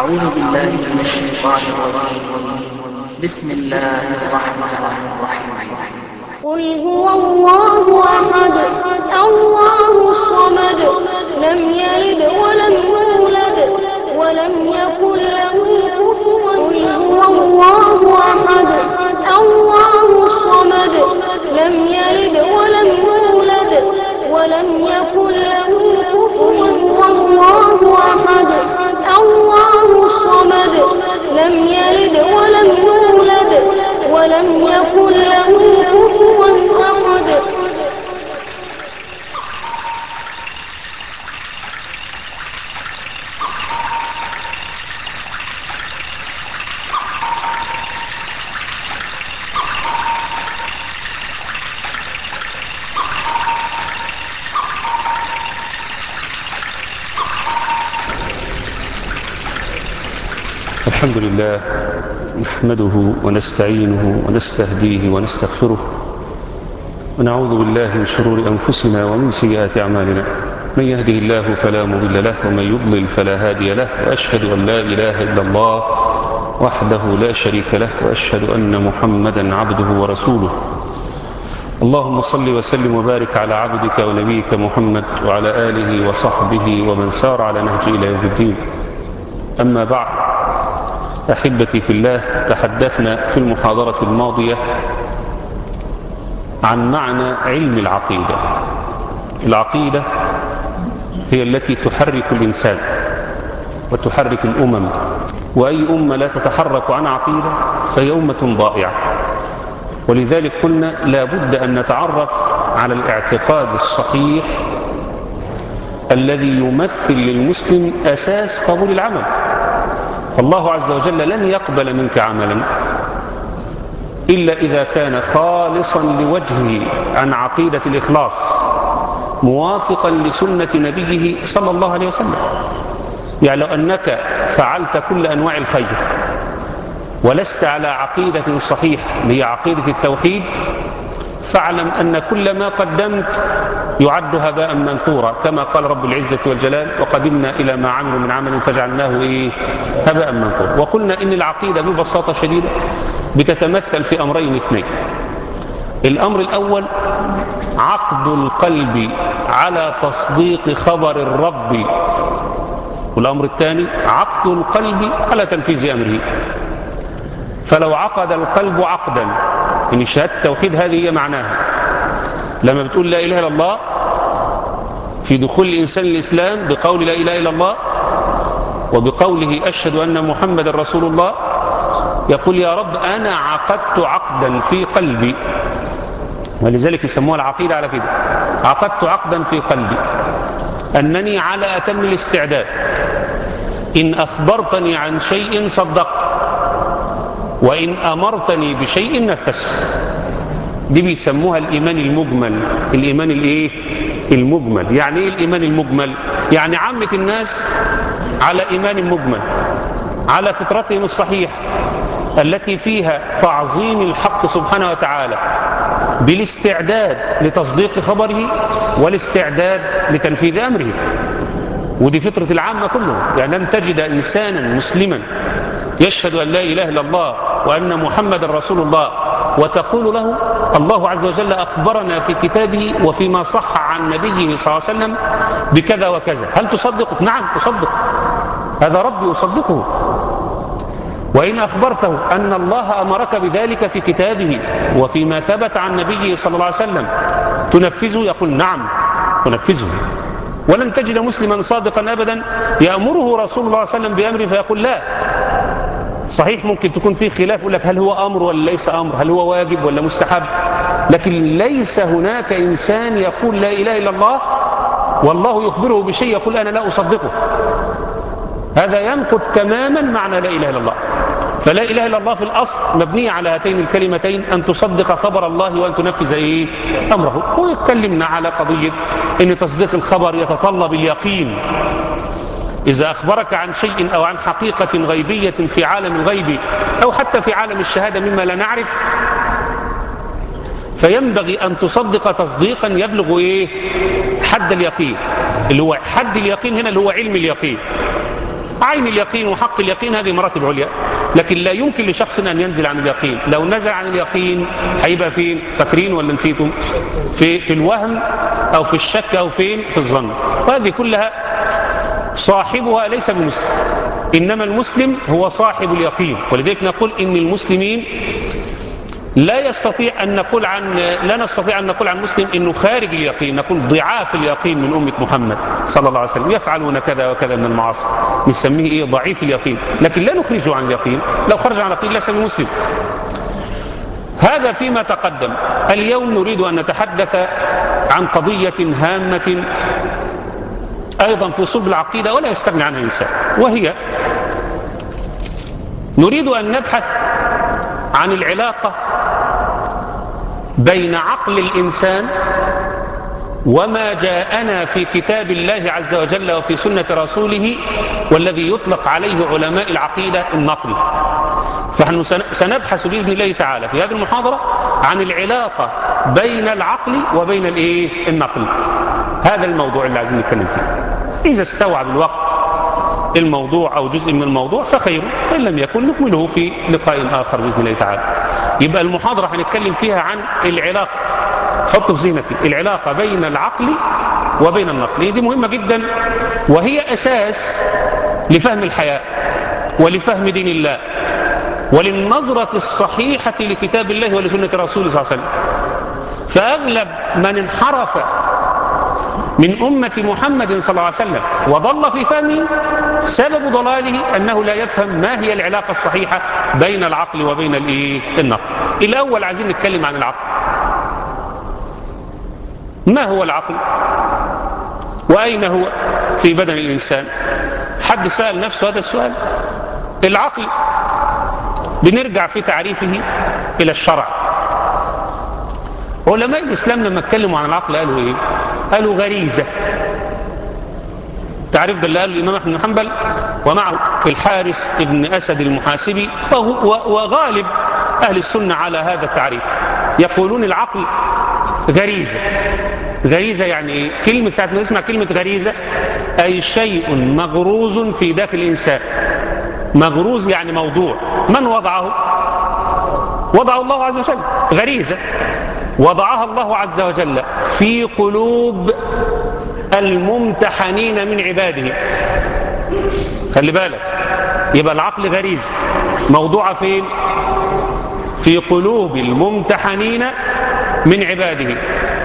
أعوذ بالله من الشيطان الرجيم بسم الله الرحمن الرحيم قل هو الله أحد الله الصمد لم يلد ولم يولد ولم يكن له كفوا قل هو الله أحد الله الصمد لم يلد ولم يولد ولم يكن له كفوا والله أحد الله الصمد لم يلد ولم يولد ولم يكن له كفوا أحد الحمد لله نحمده ونستعينه ونستهديه ونستغفره ونعوذ بالله من شرور أنفسنا ومن سيئات أعمالنا من يهده الله فلا مضل له ومن يضلل فلا هادي له وأشهد أن لا إله إلا الله وحده لا شريك له وأشهد أن محمدا عبده ورسوله اللهم صل وسلم وبارك على عبدك ونبيك محمد وعلى آله وصحبه ومن سار على نهجه إلى يوم الدين أما بعد أحبتي في الله تحدثنا في المحاضرة الماضية عن معنى علم العقيدة العقيدة هي التي تحرك الإنسان وتحرك الأمم وأي أمة لا تتحرك عن عقيدة فهي أمة ضائعة ولذلك قلنا لا بد أن نتعرف على الاعتقاد الصحيح الذي يمثل للمسلم أساس قبول العمل فالله عز وجل لن يقبل منك عملا إلا إذا كان خالصا لوجهه عن عقيدة الإخلاص موافقا لسنة نبيه صلى الله عليه وسلم يعني لو أنك فعلت كل أنواع الخير ولست على عقيدة صحيحة هي عقيدة التوحيد فاعلم أن كل ما قدمت يعد هباء منثورا كما قال رب العزة والجلال وقدمنا إلى ما عملوا من عمل فجعلناه إيه هباء منثورا وقلنا إن العقيدة ببساطة شديدة بتتمثل في أمرين اثنين الأمر الأول عقد القلب على تصديق خبر الرب والأمر الثاني عقد القلب على تنفيذ أمره فلو عقد القلب عقدا إن شهادة التوحيد هذه هي معناها لما بتقول لا إله إلا الله في دخول الإنسان الإسلام بقول لا إله إلا الله وبقوله أشهد أن محمد رسول الله يقول يا رب أنا عقدت عقدا في قلبي ولذلك يسموها العقيدة على كده عقدت عقدا في قلبي أنني على أتم الاستعداد إن أخبرتني عن شيء صدقت وإن أمرتني بشيء نفذته دي بيسموها الإيمان المجمل الإيمان الإيه؟ المجمل يعني إيه الإيمان المجمل؟ يعني عامة الناس على إيمان مجمل على فطرتهم الصحيحة التي فيها تعظيم الحق سبحانه وتعالى بالاستعداد لتصديق خبره والاستعداد لتنفيذ أمره ودي فطرة العامة كلهم يعني لن تجد إنسانا مسلما يشهد أن لا إله إلا الله وأن محمد رسول الله وتقول له الله عز وجل أخبرنا في كتابه وفيما صح عن نبيه صلى الله عليه وسلم بكذا وكذا هل تصدق؟ نعم أصدق هذا ربي أصدقه وإن أخبرته أن الله أمرك بذلك في كتابه وفيما ثبت عن نبيه صلى الله عليه وسلم تنفذه يقول نعم تنفذه ولن تجد مسلما صادقا أبدا يأمره رسول الله صلى الله عليه وسلم بأمره فيقول لا صحيح ممكن تكون فيه خلاف يقول لك هل هو أمر ولا ليس أمر هل هو واجب ولا مستحب لكن ليس هناك إنسان يقول لا إله إلا الله والله يخبره بشيء يقول أنا لا أصدقه هذا ينقض تماما معنى لا إله إلا الله فلا إله إلا الله في الأصل مبنية على هاتين الكلمتين أن تصدق خبر الله وأن تنفذ إيه أمره ويتكلمنا على قضية أن تصديق الخبر يتطلب اليقين إذا أخبرك عن شيء أو عن حقيقة غيبية في عالم الغيب أو حتى في عالم الشهادة مما لا نعرف فينبغي أن تصدق تصديقا يبلغ إيه؟ حد اليقين اللي هو حد اليقين هنا اللي هو علم اليقين عين اليقين وحق اليقين هذه مراتب عليا لكن لا يمكن لشخص أن ينزل عن اليقين لو نزل عن اليقين هيبقى فين فاكرين ولا نسيتم في, في الوهم أو في الشك أو فين في الظن وهذه كلها صاحبها ليس بمسلم إنما المسلم هو صاحب اليقين ولذلك نقول إن المسلمين لا يستطيع أن نقول عن لا نستطيع أن نقول عن مسلم إنه خارج اليقين نقول ضعاف اليقين من أمة محمد صلى الله عليه وسلم يفعلون كذا وكذا من المعاصي نسميه إيه ضعيف اليقين لكن لا نخرجه عن اليقين لو خرج عن اليقين ليس بمسلم هذا فيما تقدم اليوم نريد أن نتحدث عن قضية هامة أيضا في صلب العقيدة ولا يستغني عنها إنسان وهي نريد أن نبحث عن العلاقة بين عقل الإنسان وما جاءنا في كتاب الله عز وجل وفي سنة رسوله والذي يطلق عليه علماء العقيدة النقل فنحن سنبحث بإذن الله تعالى في هذه المحاضرة عن العلاقة بين العقل وبين الإيه؟ النقل هذا الموضوع اللي عايزين نتكلم فيه إذا استوعب الوقت الموضوع أو جزء من الموضوع فخير وإن لم يكن نكمله في لقاء آخر بإذن الله تعالى يبقى المحاضرة هنتكلم فيها عن العلاقة حط في ذهنك العلاقة بين العقل وبين النقل دي مهمة جدا وهي أساس لفهم الحياة ولفهم دين الله وللنظرة الصحيحة لكتاب الله ولسنة رسوله صلى الله عليه وسلم فأغلب من انحرف من أمة محمد صلى الله عليه وسلم وضل في فهمه سبب ضلاله أنه لا يفهم ما هي العلاقة الصحيحة بين العقل وبين الإيه؟ النقل الأول عايزين نتكلم عن العقل ما هو العقل وأين هو في بدن الإنسان حد سأل نفسه هذا السؤال العقل بنرجع في تعريفه إلى الشرع علماء الإسلام لما اتكلموا عن العقل قالوا إيه قالوا غريزة تعريف ده اللي قاله الإمام أحمد بن حنبل ومعه الحارس ابن أسد المحاسبي وغالب أهل السنة على هذا التعريف يقولون العقل غريزة غريزة يعني إيه؟ كلمة ساعة ما نسمع كلمة غريزة أي شيء مغروز في داخل الإنسان مغروز يعني موضوع من وضعه وضعه الله عز وجل غريزة وضعها الله عز وجل في قلوب الممتحنين من عباده خلي بالك يبقى العقل غريزة موضوعة فين في قلوب الممتحنين من عباده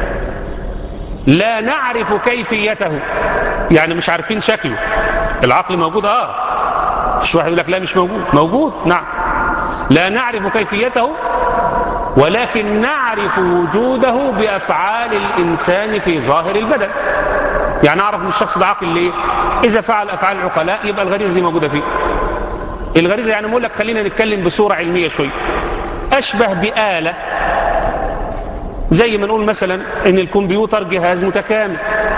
لا نعرف كيفيته يعني مش عارفين شكله العقل موجود اه مش واحد يقول لك لا مش موجود موجود نعم لا نعرف كيفيته ولكن نعرف وجوده بأفعال الإنسان في ظاهر البدن يعني أعرف ان الشخص ده عاقل ليه إذا فعل أفعال العقلاء يبقى الغريزة دي موجودة فيه الغريزة يعني بقول لك خلينا نتكلم بصورة علمية شوي أشبه بآلة زي ما نقول مثلا ان الكمبيوتر جهاز متكامل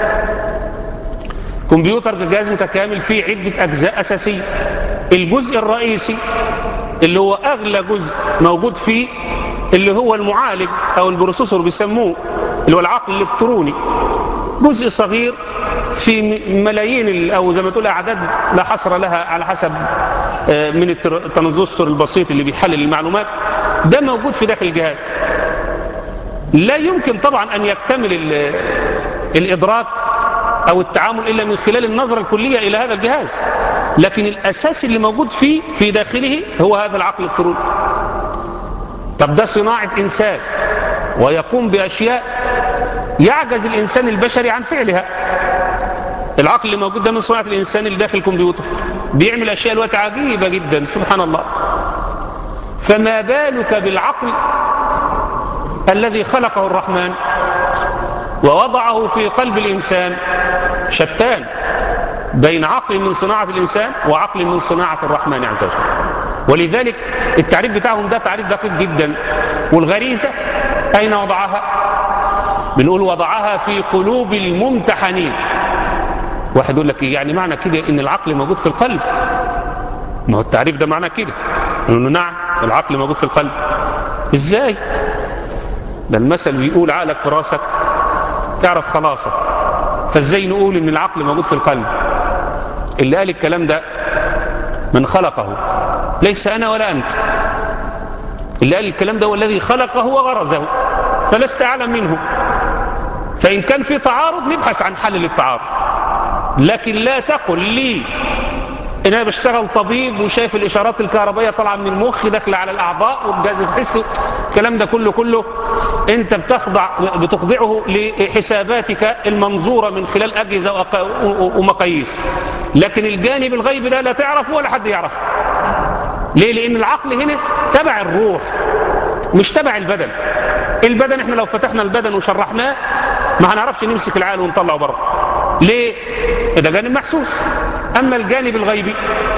كمبيوتر جهاز متكامل فيه عدة أجزاء أساسية الجزء الرئيسي اللي هو أغلى جزء موجود فيه اللي هو المعالج أو البروسيسور بيسموه اللي هو العقل الإلكتروني جزء صغير في ملايين أو زي ما تقول أعداد لا حصر لها على حسب من الترانزستور البسيط اللي بيحلل المعلومات ده موجود في داخل الجهاز لا يمكن طبعا أن يكتمل الإدراك أو التعامل إلا من خلال النظرة الكلية إلى هذا الجهاز لكن الأساس اللي موجود فيه في داخله هو هذا العقل الإلكتروني طب ده صناعة إنسان ويقوم بأشياء يعجز الإنسان البشري عن فعلها العقل اللي موجود ده من صناعة الإنسان اللي داخل الكمبيوتر بيعمل أشياء الوقت عجيبة جدا سبحان الله فما بالك بالعقل الذي خلقه الرحمن ووضعه في قلب الإنسان شتان بين عقل من صناعة الإنسان وعقل من صناعة الرحمن عز وجل ولذلك التعريف بتاعهم ده تعريف دقيق جدا والغريزة أين وضعها بنقول وضعها في قلوب الممتحنين واحد يقول لك يعني معنى كده ان العقل موجود في القلب ما هو التعريف ده معنى كده انه نعم العقل موجود في القلب ازاي ده المثل بيقول عقلك في راسك تعرف خلاصك فازاي نقول ان العقل موجود في القلب اللي قال الكلام ده من خلقه ليس أنا ولا أنت اللي قال الكلام ده هو الذي خلقه وغرزه فلست أعلم منه فإن كان في تعارض نبحث عن حل للتعارض لكن لا تقل لي ان انا بشتغل طبيب وشايف الاشارات الكهربائيه طالعه من المخ داخله على الاعضاء والجهاز الحسي الكلام ده كله كله انت بتخضع بتخضعه لحساباتك المنظوره من خلال اجهزه ومقاييس لكن الجانب الغيبي ده لا تعرفه ولا حد يعرفه ليه لان العقل هنا تبع الروح مش تبع البدن البدن احنا لو فتحنا البدن وشرحناه ما هنعرفش نمسك العقل ونطلعه بره ليه ده جانب محسوس اما الجانب الغيبي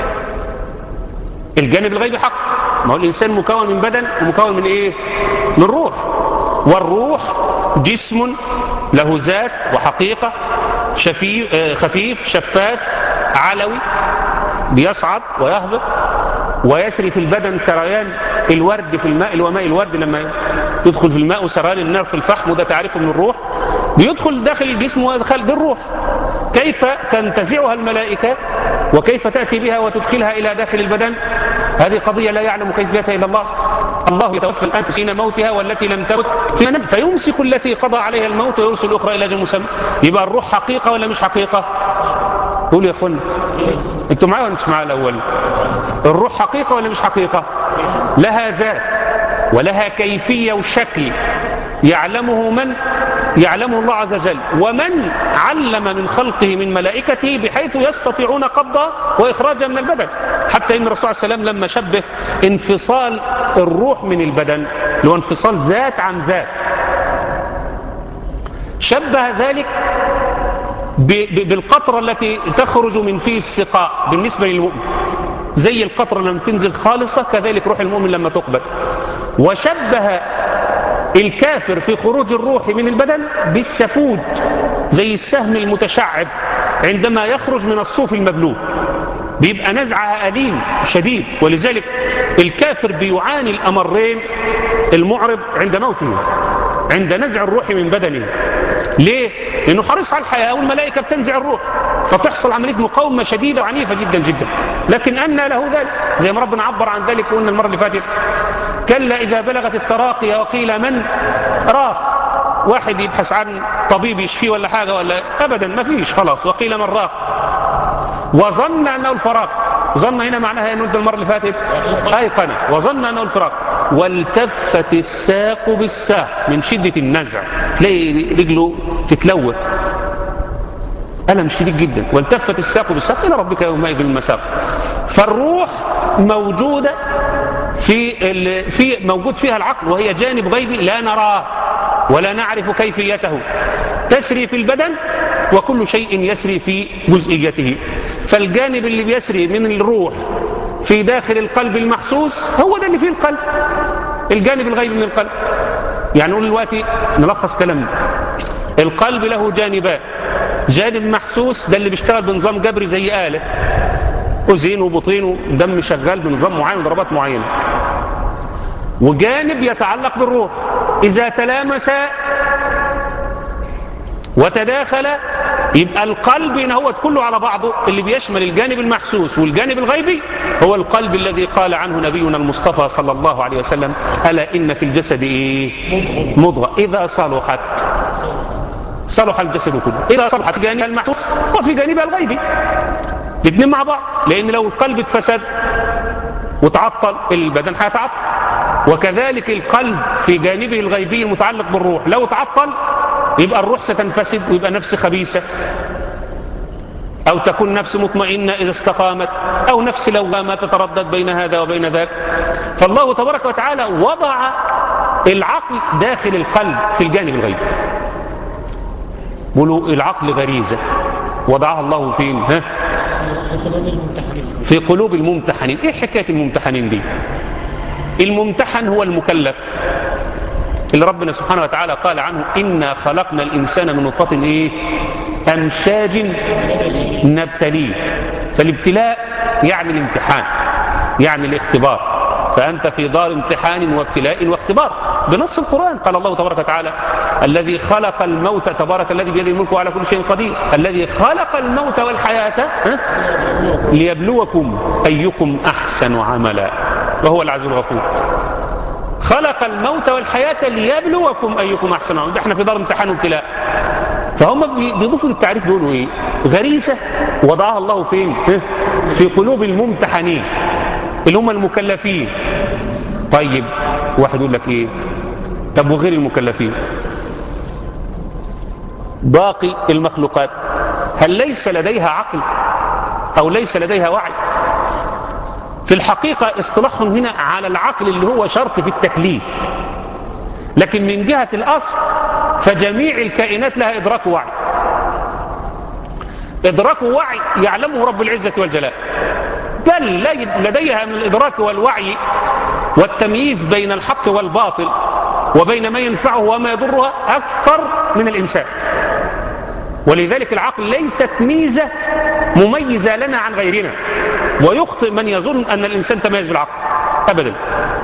الجانب الغيبي حق ما هو الانسان مكون من بدن ومكون من ايه من روح والروح جسم له ذات وحقيقه شفيف خفيف شفاف علوي بيصعد ويهبط ويسري في البدن سريان الورد في الماء اللي هو ماء الورد لما يدخل في الماء وسريان النار في الفحم وده تعرفه من الروح بيدخل داخل الجسم ويدخل دي الروح كيف تنتزعها الملائكة وكيف تأتي بها وتدخلها إلى داخل البدن هذه قضية لا يعلم كيفيتها إلا الله الله يتوفى الأنفس حين موتها والتي لم تمت فيمسك التي قضى عليها الموت ويرسل الأخرى إلى أجل مسمى يبقى الروح حقيقة ولا مش حقيقة قولوا يا أخوانا أنتوا معايا ولا مش معايا الأول الروح حقيقة ولا مش حقيقة لها ذات ولها كيفية وشكل يعلمه من يعلمه الله عز وجل ومن علم من خلقه من ملائكته بحيث يستطيعون قبضه وإخراجها من البدن حتى إن الرسول صلى الله عليه وسلم لما شبه انفصال الروح من البدن اللي هو انفصال ذات عن ذات شبه ذلك بالقطرة التي تخرج من فيه السقاء بالنسبة للمؤمن زي القطرة لما تنزل خالصة كذلك روح المؤمن لما تقبل وشبه الكافر في خروج الروح من البدن بالسفود زي السهم المتشعب عندما يخرج من الصوف المبلول بيبقى نزعها أليم شديد ولذلك الكافر بيعاني الأمرين المعرض عند موته عند نزع الروح من بدنه ليه؟ لأنه حريص على الحياة والملائكة بتنزع الروح فتحصل عملية مقاومة شديدة وعنيفة جدا جدا لكن أن له ذلك زي ما ربنا عبر عن ذلك وقلنا المرة اللي فاتت كلا إذا بلغت التراقي وقيل من راق واحد يبحث عن طبيب يشفيه ولا حاجة ولا أبدا ما فيش خلاص وقيل من راق وظن أنه الفراق ظن هنا معناها أنه المرة اللي فاتت أيقن وظن أنه الفراق والتفت الساق بالساق من شدة النزع تلاقي رجله تتلوى ألم شديد جدا والتفت الساق بالساق إلى ربك يومئذ المساق فالروح موجودة في في موجود فيها العقل وهي جانب غيبي لا نراه ولا نعرف كيفيته تسري في البدن وكل شيء يسري في جزئيته فالجانب اللي بيسري من الروح في داخل القلب المحسوس هو ده اللي فيه القلب الجانب الغيبي من القلب يعني نقول دلوقتي نلخص كلامنا القلب له جانبان جانب محسوس ده اللي بيشتغل بنظام جبري زي آلة أذين وبطين ودم شغال بنظام معين وضربات معينة وجانب يتعلق بالروح إذا تلامس وتداخل يبقى القلب هو كله على بعضه اللي بيشمل الجانب المحسوس والجانب الغيبي هو القلب الذي قال عنه نبينا المصطفى صلى الله عليه وسلم ألا إن في الجسد إيه؟ مضغة إذا صلحت صلح الجسد كله إذا صلحت في جانبها المحسوس وفي جانبها الغيبي الاثنين مع بعض لأن لو القلب اتفسد وتعطل البدن هيتعطل وكذلك القلب في جانبه الغيبي المتعلق بالروح لو تعطل يبقى الروح ستنفسد ويبقى نفس خبيثة أو تكون نفس مطمئنة إذا استقامت أو نفس لوامة تتردد بين هذا وبين ذاك فالله تبارك وتعالى وضع العقل داخل القلب في الجانب الغيبي بيقولوا العقل غريزة وضعها الله فين ها في قلوب الممتحنين ايه حكاية الممتحنين دي الممتحن هو المكلف اللي ربنا سبحانه وتعالى قال عنه إنا خلقنا الإنسان من نطفة إيه أمشاج نبتليه فالابتلاء يعني الامتحان يعني الاختبار فأنت في دار امتحان وابتلاء واختبار بنص القرآن قال الله تبارك وتعالى الذي خلق الموت تبارك الذي بيده الملك وعلى كل شيء قدير الذي خلق الموت والحياة ها؟ ليبلوكم أيكم أحسن عملا وهو العزيز الغفور خلق الموت والحياة ليبلوكم أيكم أحسن عملا احنا في دار امتحان وابتلاء فهم بيضيفوا للتعريف بيقولوا ايه غريزة وضعها الله فين ها؟ في قلوب الممتحنين اللي هم المكلفين طيب واحد يقول لك ايه طب وغير المكلفين باقي المخلوقات هل ليس لديها عقل او ليس لديها وعي في الحقيقة اصطلاحهم هنا على العقل اللي هو شرط في التكليف لكن من جهة الأصل فجميع الكائنات لها إدراك ووعي إدراك ووعي يعلمه رب العزة والجلال بل لديها من الإدراك والوعي والتمييز بين الحق والباطل وبين ما ينفعه وما يضرها أكثر من الإنسان ولذلك العقل ليست ميزة مميزة لنا عن غيرنا ويخطئ من يظن أن الإنسان تميز بالعقل أبدا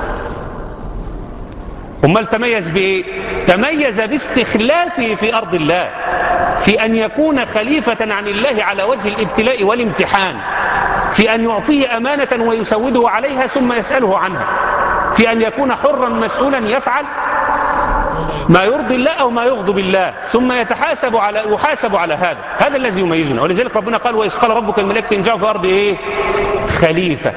أمال تميز بإيه؟ تميز باستخلافه في أرض الله في أن يكون خليفة عن الله على وجه الابتلاء والامتحان في أن يعطيه أمانة ويسوده عليها ثم يسأله عنها في أن يكون حرا مسؤولا يفعل ما يرضي الله أو ما يغضب الله ثم يتحاسب على يحاسب على هذا هذا الذي يميزنا ولذلك ربنا قال وإذ قال ربك الملائكة إن جاءوا في أرض إيه خليفة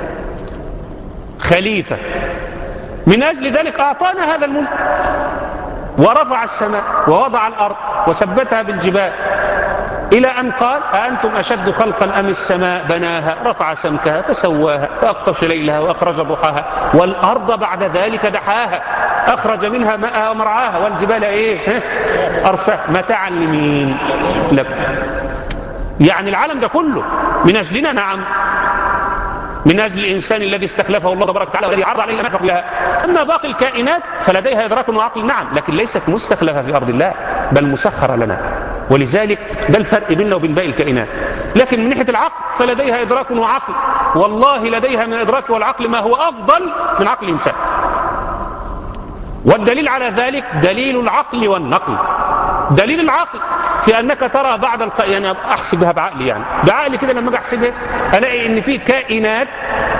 خليفة من أجل ذلك أعطانا هذا الملك ورفع السماء ووضع الأرض وثبتها بالجبال إلى أن قال أأنتم أشد خلقا أم السماء بناها رفع سمكها فسواها وأقطش ليلها وأخرج ضحاها والأرض بعد ذلك دحاها أخرج منها ماءها ومرعاها والجبال إيه أرساها متاعا لمين لكم يعني العالم ده كله من أجلنا نعم من أجل الإنسان الذي استخلفه الله تبارك وتعالى والذي عرض عليه ما لها أما باقي الكائنات فلديها إدراك وعقل نعم لكن ليست مستخلفة في أرض الله بل مسخرة لنا ولذلك ده الفرق بيننا وبين باقي الكائنات لكن من ناحية العقل فلديها إدراك وعقل والله لديها من الإدراك والعقل ما هو أفضل من عقل الإنسان والدليل على ذلك دليل العقل والنقل دليل العقل في أنك ترى بعد الق... يعني أحسبها بعقلي يعني بعقلي كده لما أجي أحسبها ألاقي إن في كائنات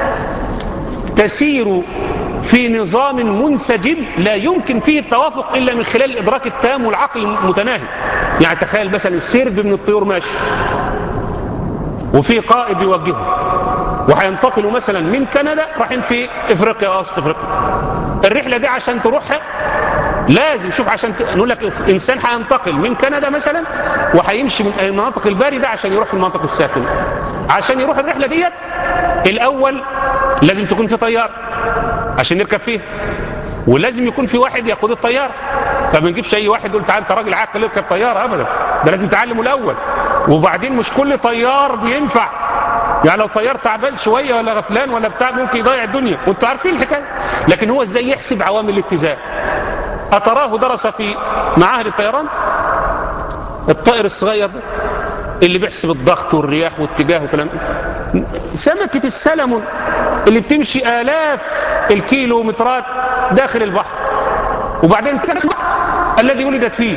تسير في نظام منسجم لا يمكن فيه التوافق إلا من خلال الإدراك التام والعقل المتناهي يعني تخيل مثلا السرب من الطيور ماشي وفي قائد يوجهه وهينتقلوا مثلا من كندا رايحين في افريقيا وسط افريقيا الرحله دي عشان تروحها لازم شوف عشان ت... نقول لك انسان هينتقل من كندا مثلا وهيمشي من المناطق البارده عشان يروح في المناطق الساخنه عشان يروح الرحله ديت الاول لازم تكون في طياره عشان نركب فيها ولازم يكون في واحد يقود الطياره فما نجيبش اي واحد يقول تعال انت راجل عاقل اركب طياره ابدا ده لازم تعلمه الاول وبعدين مش كل طيار بينفع يعني لو طيار تعبان شويه ولا غفلان ولا بتاع ممكن يضيع الدنيا وانتوا عارفين الحكايه لكن هو ازاي يحسب عوامل الاتزان أتراه درس في معاهد الطيران الطائر الصغير ده اللي بيحسب الضغط والرياح واتجاه وكلام سمكة السلمون اللي بتمشي آلاف الكيلومترات داخل البحر وبعدين الذي ولدت فيه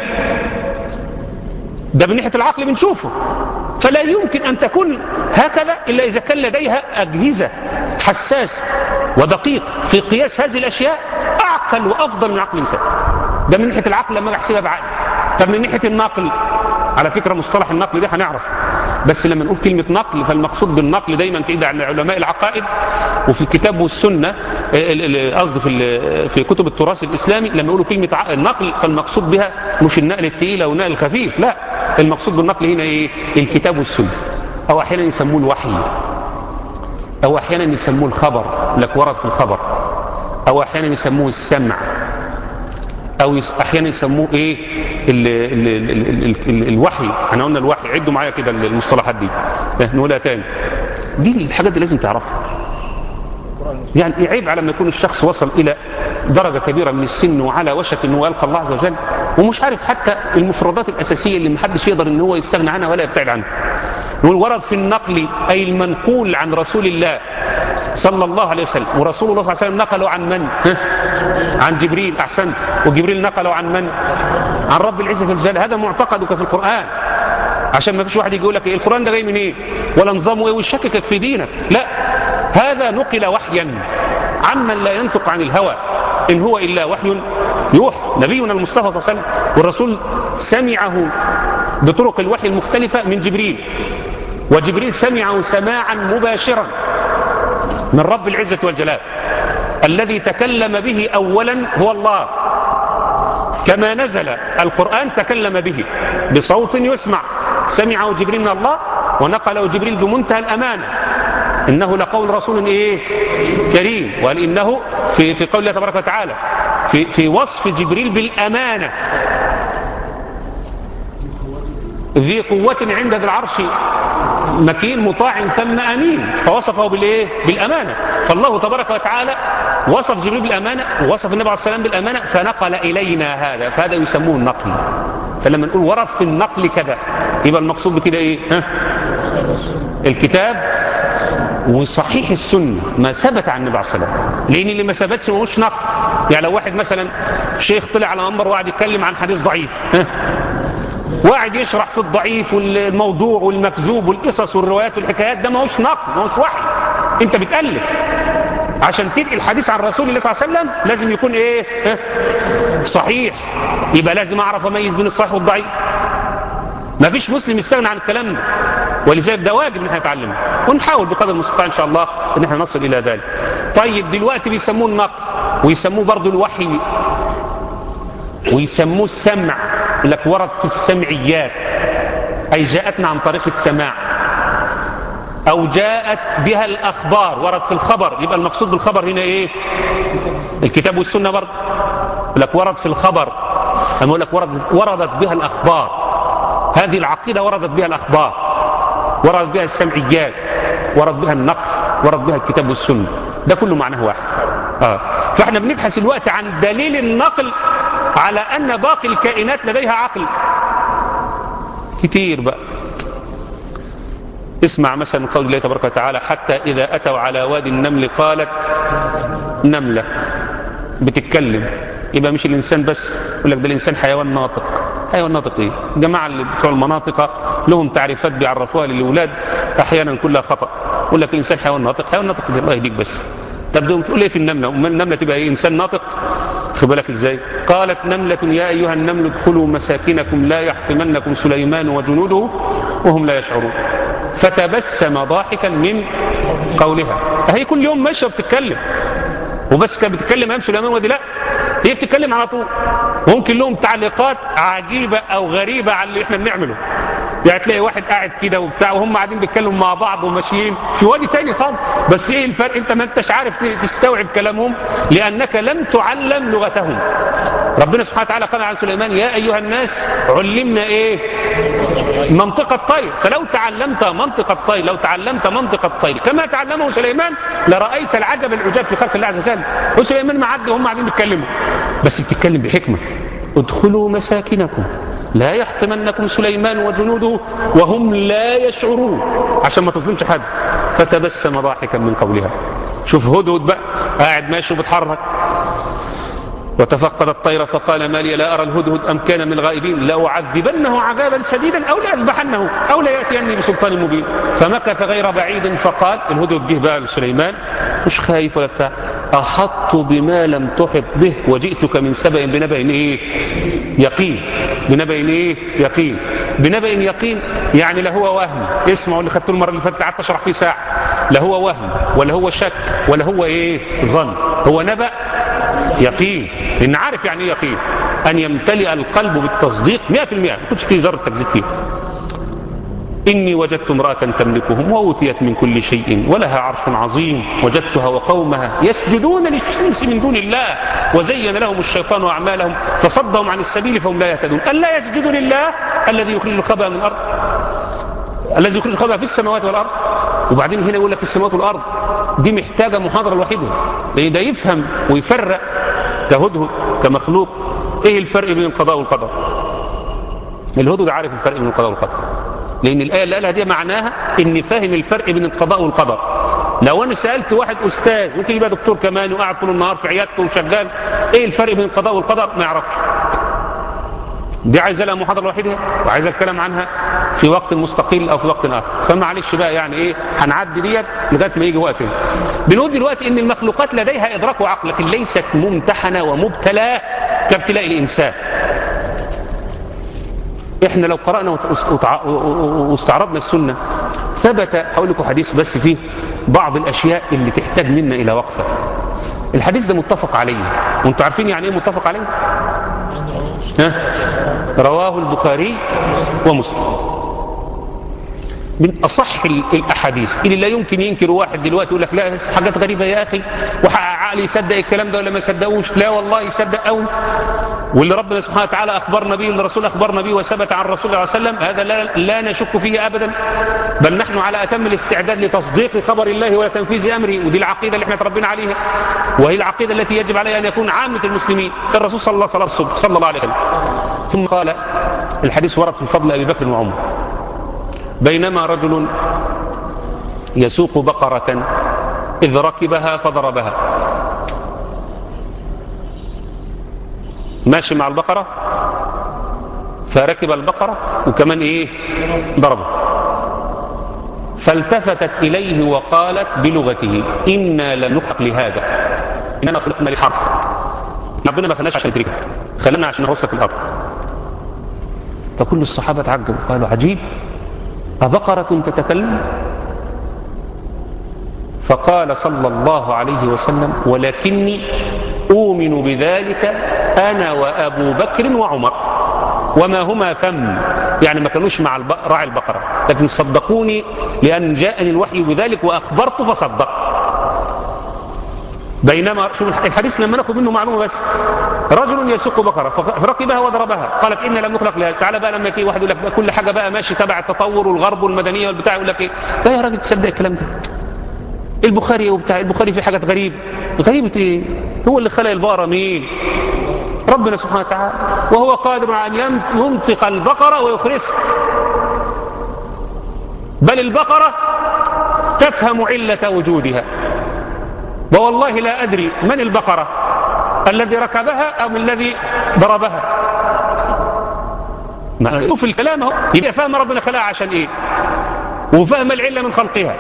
ده من ناحية العقل بنشوفه فلا يمكن أن تكون هكذا إلا إذا كان لديها أجهزة حساسة ودقيقة في قياس هذه الأشياء أعقل وأفضل من عقل الإنسان ده من ناحية العقل لما أحسبها بعقل طب من ناحية النقل على فكرة مصطلح النقل ده هنعرف بس لما نقول كلمة نقل فالمقصود بالنقل دايما كده عند علماء العقائد وفي الكتاب والسنة قصدي في في كتب التراث الإسلامي لما يقولوا كلمة النقل فالمقصود بها مش النقل الثقيل أو النقل الخفيف لا المقصود بالنقل هنا إيه الكتاب والسنة أو أحيانا يسموه الوحي أو أحيانا يسموه الخبر لك ورد في الخبر أو أحيانا يسموه السمع أو أحيانا يسموه إيه ال ال ال ال ال الوحي احنا قلنا الوحي عدوا معايا كده المصطلحات دي نقولها تاني دي الحاجات دي لازم تعرفها يعني عيب على ما يكون الشخص وصل إلى درجة كبيرة من السن وعلى وشك أنه يلقى الله عز وجل ومش عارف حتى المفردات الأساسية اللي محدش يقدر أنه هو يستغنى عنها ولا يبتعد عنها نقول ورد في النقل أي المنقول عن رسول الله صلى الله عليه وسلم ورسول الله صلى الله عليه وسلم نقلوا عن من؟ عن جبريل أحسنت وجبريل نقله عن من عن رب العزة والجلال هذا معتقدك في القرآن عشان ما فيش واحد يجي يقول لك إيه القرآن ده جاي من ايه ولا نظامه ايه ويشككك في دينك لا هذا نقل وحيا عمن لا ينطق عن الهوى إن هو إلا وحي يوحى نبينا المصطفى صلى الله عليه وسلم والرسول سمعه بطرق الوحي المختلفة من جبريل وجبريل سمعه سماعا مباشرا من رب العزة والجلال الذي تكلم به أولا هو الله كما نزل القرآن تكلم به بصوت يسمع سمعه جبريل من الله ونقله جبريل بمنتهى الأمانة إنه لقول رسول إيه كريم وقال إنه في, في قول الله تبارك وتعالى في, في وصف جبريل بالأمانة ذي قوة عند ذي العرش مكين مطاع ثم أمين فوصفه بالإيه؟ بالأمانة فالله تبارك وتعالى وصف جبريل بالأمانة ووصف النبي عليه السلام بالأمانة فنقل إلينا هذا فهذا يسموه النقل فلما نقول ورد في النقل كذا يبقى المقصود بكده إيه ها؟ الكتاب وصحيح السنة ما ثبت عن النبي عليه الصلاة والسلام لأن اللي ما ثبتش ما هوش نقل يعني لو واحد مثلا شيخ طلع على منبر وقعد يتكلم عن حديث ضعيف ها؟ وقاعد يشرح في الضعيف والموضوع والمكذوب والقصص والروايات والحكايات ده ما هوش نقل ما هوش وحي انت بتألف عشان تنقل الحديث عن رسول الله صلى الله عليه وسلم لازم يكون ايه ها؟ صحيح يبقى لازم اعرف اميز بين الصحيح والضعيف ما فيش مسلم يستغنى عن الكلام ده ولذلك ده واجب ان احنا نتعلمه ونحاول بقدر المستطاع ان شاء الله ان احنا نصل الى ذلك طيب دلوقتي بيسموه النقل ويسموه برضه الوحي ويسموه السمع لك ورد في السمعيات أي جاءتنا عن طريق السماع أو جاءت بها الأخبار ورد في الخبر يبقى المقصود بالخبر هنا إيه الكتاب والسنة برضه لك ورد في الخبر أما يقول لك ورد وردت بها الأخبار هذه العقيدة وردت بها الأخبار وردت بها السمعيات ورد بها النقل ورد بها الكتاب والسنة ده كله معناه واحد آه. فاحنا بنبحث الوقت عن دليل النقل على أن باقي الكائنات لديها عقل كتير بقى اسمع مثلا قول الله تبارك وتعالى حتى إذا أتوا على وادي النمل قالت نملة بتتكلم يبقى مش الإنسان بس يقول لك ده الإنسان حيوان ناطق حيوان ناطق ايه الجماعة اللي بتوع المناطق لهم تعريفات بيعرفوها للأولاد أحيانا كلها خطأ يقول لك الإنسان حيوان ناطق حيوان ناطق ده الله يهديك بس طب تقول ايه في النملة النملة تبقى ايه إنسان ناطق خد بالك ازاي قالت نملة يا أيها النمل ادخلوا مساكنكم لا يحطمنكم سليمان وجنوده وهم لا يشعرون فتبسم ضاحكا من قولها هي كل يوم ماشيه بتتكلم وبس كانت بتتكلم ايام سليمان ودي لا هي بتتكلم على طول ممكن لهم تعليقات عجيبة أو غريبة على اللي احنا بنعمله يعني تلاقي واحد قاعد كده وبتاع وهم قاعدين بيتكلموا مع بعض وماشيين في وادي تاني خالص بس ايه الفرق انت ما انتش عارف تستوعب كلامهم لانك لم تعلم لغتهم ربنا سبحانه وتعالى قال عن سليمان يا ايها الناس علمنا ايه منطق الطير فلو تعلمت منطق الطير لو تعلمت منطق الطير كما تعلمه سليمان لرايت العجب العجاب في خلق الله عز وجل وسليمان معدي وهم قاعدين بيتكلموا بس بتتكلم بحكمه ادخلوا مساكنكم لا يحطمنكم سليمان وجنوده وهم لا يشعرون عشان ما تظلمش حد فتبسم ضاحكا من قولها شوف هدهد بقى قاعد ماشي وبتحرك وتفقد الطير فقال ما لي لا أرى الهدهد أم كان من الغائبين لأعذبنه عذابا شديدا أو لأذبحنه أو ليأتيني بسلطان مبين فمكث غير بعيد فقال الهدهد جه بقى لسليمان مش خايف ولا بتاع أحط بما لم تحط به وجئتك من سبأ بنبأ إيه يقين بنبأ إيه يقين بنبأ يقين يعني لا هو وهم اسمعوا اللي خدته المرة اللي فاتت قعدت أشرح فيه ساعة لا هو وهم ولا هو شك ولا هو إيه ظن هو نبأ يقين لأن عارف يعني ايه يقين أن يمتلئ القلب بالتصديق 100% ما يكونش فيه ذرة تكذيب فيه إني وجدت امرأة تملكهم وأوتيت من كل شيء ولها عرش عظيم وجدتها وقومها يسجدون للشمس من دون الله وزين لهم الشيطان أعمالهم فصدهم عن السبيل فهم لا يهتدون ألا يسجدوا لله الذي يخرج الخبأ من الأرض الذي يخرج الخبأ في السماوات والأرض وبعدين هنا يقول لك في السماوات والأرض دي محتاجة محاضرة لوحدها لأن ده يفهم ويفرق كهدهد كمخلوق ايه الفرق بين القضاء والقدر الهدهد عارف الفرق بين القضاء والقدر لأن الآية اللي قالها دي معناها إن فاهم الفرق بين القضاء والقدر لو انا سالت واحد استاذ ممكن يبقى دكتور كمان وقاعد طول النهار في عيادته وشغال ايه الفرق بين القضاء والقدر ما يعرفش دي عايزه لها محاضره لوحدها وعايزه الكلام عنها في وقت مستقل او في وقت اخر فمعلش بقى يعني ايه هنعدي ديت لغايه ما يجي وقت بنقول دلوقتي ان المخلوقات لديها ادراك وعقل لكن ليست ممتحنه ومبتلاه كابتلاء الانسان احنا لو قرانا واستعرضنا السنه ثبت هقول لكم حديث بس فيه بعض الاشياء اللي تحتاج منا الى وقفه الحديث ده متفق عليه وانتوا عارفين يعني ايه متفق عليه ها؟ رواه البخاري ومسلم من اصح الاحاديث اللي لا يمكن ينكر واحد دلوقتي يقول لك لا حاجات غريبه يا اخي وعقلي يصدق الكلام ده ولا ما يصدقوش لا والله يصدق قوي واللي ربنا سبحانه وتعالى اخبرنا به واللي الرسول اخبرنا به وثبت عن الرسول صلى الله عليه وسلم هذا لا, لا نشك فيه ابدا بل نحن على اتم الاستعداد لتصديق خبر الله وتنفيذ امره ودي العقيده اللي احنا تربينا عليها وهي العقيده التي يجب عليها ان يكون عامه المسلمين الرسول صلى الله, صلى الله عليه وسلم ثم قال الحديث ورد في فضل ابي بكر وعمر بينما رجل يسوق بقرة إذ ركبها فضربها ماشي مع البقرة فركب البقرة وكمان إيه ضربه فالتفتت إليه وقالت بلغته إنا لنخلق لهذا إنما خلقنا للحرف ربنا ما خلناش عشان ندركك خلنا عشان نرسك الأرض فكل الصحابة تعجبوا قالوا عجيب أبقرة تتكلم فقال صلى الله عليه وسلم ولكني أؤمن بذلك أنا وأبو بكر وعمر وما هما ثم يعني ما كانوش مع راعي البقرة لكن صدقوني لأن جاءني الوحي بذلك وأخبرت فصدق بينما شوف الحديث لما ناخذ منه معلومه بس رجل يسوق بقره فركبها وضربها قالت ان لم نخلق لها تعالى بقى لما يجي واحد يقول لك كل حاجه بقى ماشي تبع التطور والغرب والمدنيه والبتاع يقول لك ايه لا يا راجل تصدق الكلام ده البخاري وبتاع البخاري في حاجات غريبه غريبه ايه هو اللي خلق البقره مين ربنا سبحانه وتعالى وهو قادر على ان ينطق البقره ويخرسها بل البقره تفهم عله وجودها ووالله لا أدري من البقرة الذي ركبها أو من الذي ضربها ما شوف الكلام اهو يبقى فاهم ربنا خلقها عشان ايه وفهم العلة من خلقها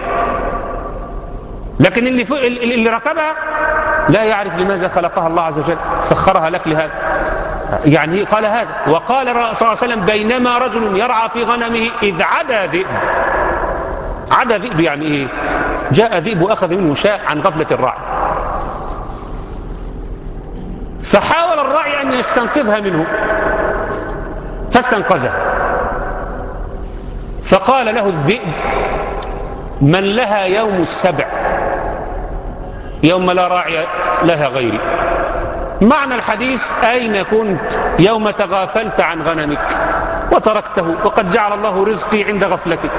لكن اللي, اللي ركبها لا يعرف لماذا خلقها الله عز وجل سخرها لك لهذا يعني قال هذا وقال صلى الله عليه وسلم بينما رجل يرعى في غنمه إذ عدا ذئب عدا ذئب يعني ايه جاء ذئب واخذ منه شاء عن غفله الراعي فحاول الراعي ان يستنقذها منه فاستنقذها فقال له الذئب من لها يوم السبع يوم لا راعي لها غيري معنى الحديث أين كنت يوم تغافلت عن غنمك وتركته وقد جعل الله رزقي عند غفلتك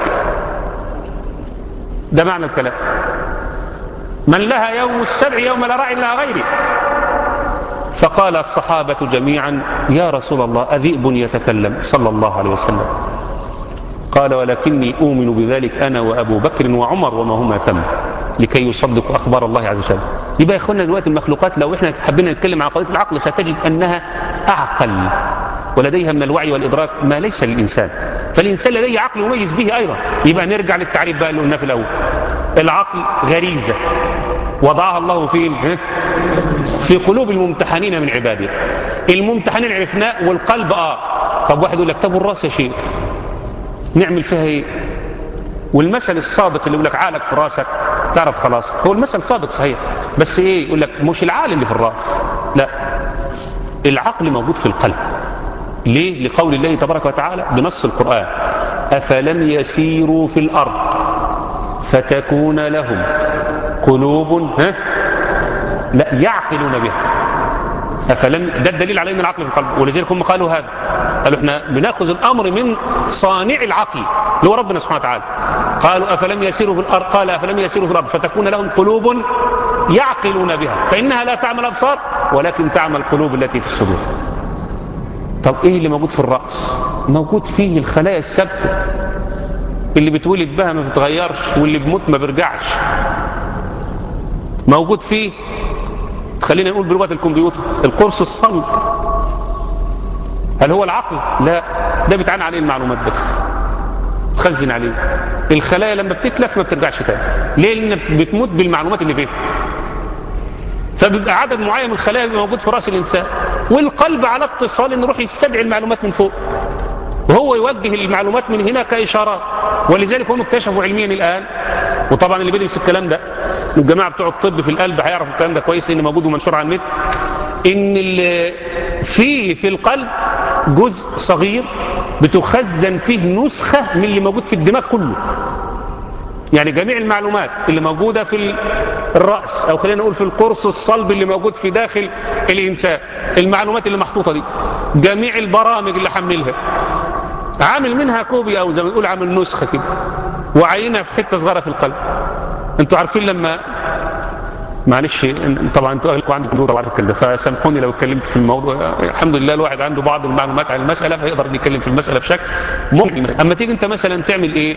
ده معنى الكلام من لها يوم السبع يوم لا راعي لها غيري فقال الصحابة جميعا يا رسول الله أذئب يتكلم صلى الله عليه وسلم قال ولكني أؤمن بذلك أنا وأبو بكر وعمر وما هما ثم لكي يصدقوا أخبار الله عز وجل يبقى يا إخوانا دلوقتي المخلوقات لو إحنا حبينا نتكلم عن قضية العقل ستجد أنها أعقل ولديها من الوعي والإدراك ما ليس للإنسان فالإنسان لديه عقل يميز به أيضا يبقى نرجع للتعريف بقى اللي قلناه في الأول العقل غريزة وضعها الله فين في قلوب الممتحنين من عباده الممتحنين عرفناه والقلب آه طب واحد يقول لك طب والراس يا شيخ نعمل فيها ايه والمثل الصادق اللي يقول لك عقلك في راسك تعرف خلاص هو المثل صادق صحيح بس ايه يقول لك مش العقل اللي في الراس لا العقل موجود في القلب ليه لقول الله تبارك وتعالى بنص القرآن أفلم يسيروا في الأرض فتكون لهم قلوب ها لا يعقلون بها أفلم ده الدليل على أن العقل في القلب ولذلك هم قالوا هذا قالوا احنا بناخذ الأمر من صانع العقل اللي هو ربنا سبحانه وتعالى قالوا أفلم يسيروا في الأرض قال أفلم يسيروا في الأرض فتكون لهم قلوب يعقلون بها فإنها لا تعمل أبصار ولكن تعمل القلوب التي في الصدور طب ايه اللي موجود في الرأس موجود فيه الخلايا الثابته اللي بتولد بها ما بتتغيرش واللي بموت ما بيرجعش موجود فيه خلينا نقول بلغة الكمبيوتر القرص الصلب هل هو العقل لا ده بيتعانى عليه المعلومات بس تخزن عليه الخلايا لما بتتلف ما بترجعش تاني ليه لان بتموت بالمعلومات اللي فيها فبيبقى عدد معين من الخلايا موجود في راس الانسان والقلب على اتصال انه يروح يستدعي المعلومات من فوق وهو يوجه المعلومات من هنا كاشارات ولذلك هم اكتشفوا علميا الان وطبعا اللي بيدرس الكلام ده والجماعه بتوع الطب في القلب هيعرفوا الكلام ده كويس لان موجود ومنشور على النت ان في في القلب جزء صغير بتخزن فيه نسخه من اللي موجود في الدماغ كله يعني جميع المعلومات اللي موجودة في الرأس أو خلينا نقول في القرص الصلب اللي موجود في داخل الإنسان المعلومات اللي محطوطة دي جميع البرامج اللي حملها عامل منها كوبي أو زي ما نقول عامل نسخة كده وعينها في حتة صغيرة في القلب انتوا عارفين لما معلش طبعا انتوا اهلكم عندكم كمبيوتر وعارف الكلام ده فسامحوني لو اتكلمت في الموضوع الحمد لله الواحد عنده بعض المعلومات عن المساله فيقدر يتكلم في المساله بشكل ممكن اما تيجي انت مثلا تعمل ايه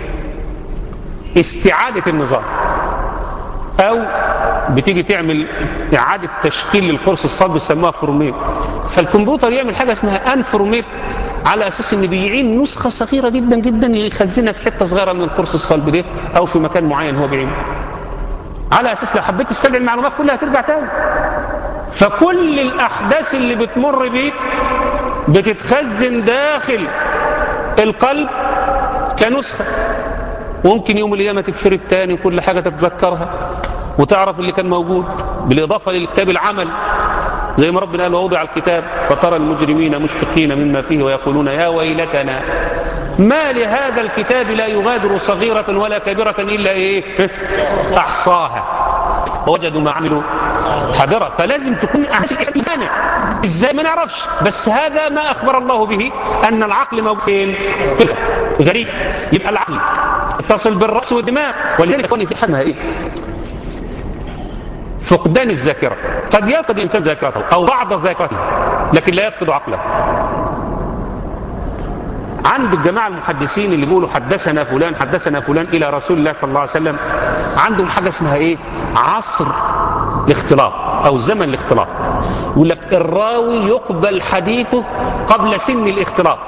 استعادة النظام أو بتيجي تعمل إعادة تشكيل للقرص الصلب بيسموها فورميت فالكمبيوتر يعمل حاجة اسمها أن فورميت على أساس إن بيعين نسخة صغيرة جدا جدا يخزنها في حتة صغيرة من القرص الصلب ده أو في مكان معين هو بيعينه على أساس لو حبيت تستدعي المعلومات كلها ترجع تاني فكل الأحداث اللي بتمر بيك بتتخزن داخل القلب كنسخة ممكن يوم القيامة تتفرد تاني وكل حاجة تتذكرها وتعرف اللي كان موجود بالإضافة للكتاب العمل زي ما ربنا قال ووضع الكتاب فترى المجرمين مشفقين مما فيه ويقولون يا ويلتنا ما لهذا الكتاب لا يغادر صغيرة ولا كبيرة إلا إيه أحصاها وجدوا ما عملوا حاضرة فلازم تكون أحسن إيمانا إزاي ما نعرفش بس هذا ما أخبر الله به أن العقل موجود غريب يبقى العقل اتصل بالرأس والدماغ ولذلك اخواني في حالها ايه فقدان الذاكرة قد يفقد الإنسان ذاكرته أو بعض ذاكرته لكن لا يفقد عقله عند الجماعة المحدثين اللي بيقولوا حدثنا فلان حدثنا فلان إلى رسول الله صلى الله عليه وسلم عندهم حاجة اسمها إيه عصر الاختلاط أو زمن الاختلاط يقول لك الراوي يقبل حديثه قبل سن الاختلاط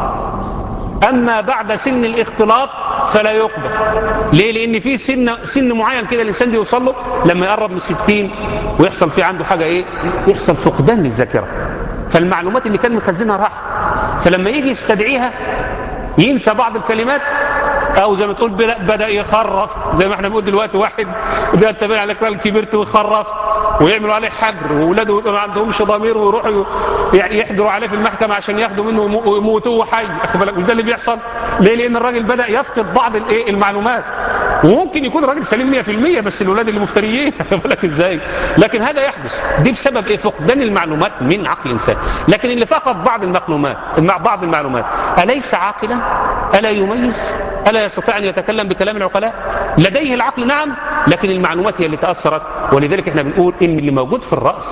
أما بعد سن الاختلاط فلا يقبل ليه لأن في سن سن معين كده الإنسان بيوصل له لما يقرب من الستين ويحصل في عنده حاجة إيه يحصل فقدان للذاكرة فالمعلومات اللي كان مخزنها راح فلما يجي يستدعيها ينسى بعض الكلمات او زي ما تقول بدا يخرف زي ما احنا بنقول دلوقتي واحد ده انت على كده كبرت وخرف ويعملوا عليه حجر واولاده يبقى ما عندهمش ضمير ويروحوا يحجروا عليه في المحكمه عشان ياخدوا منه ويموتوه حي واخد بالك مش ده اللي بيحصل ليه لان الراجل بدا يفقد بعض الايه المعلومات وممكن يكون الراجل سليم 100% بس الاولاد اللي مفتريين واخد بالك ازاي لكن هذا يحدث دي بسبب ايه فقدان المعلومات من عقل الانسان لكن اللي فقد بعض المعلومات مع بعض المعلومات اليس عاقلا الا يميز الا يستطيع ان يتكلم بكلام العقلاء لديه العقل نعم لكن المعلومات هي اللي تاثرت ولذلك احنا بنقول ان اللي موجود في الراس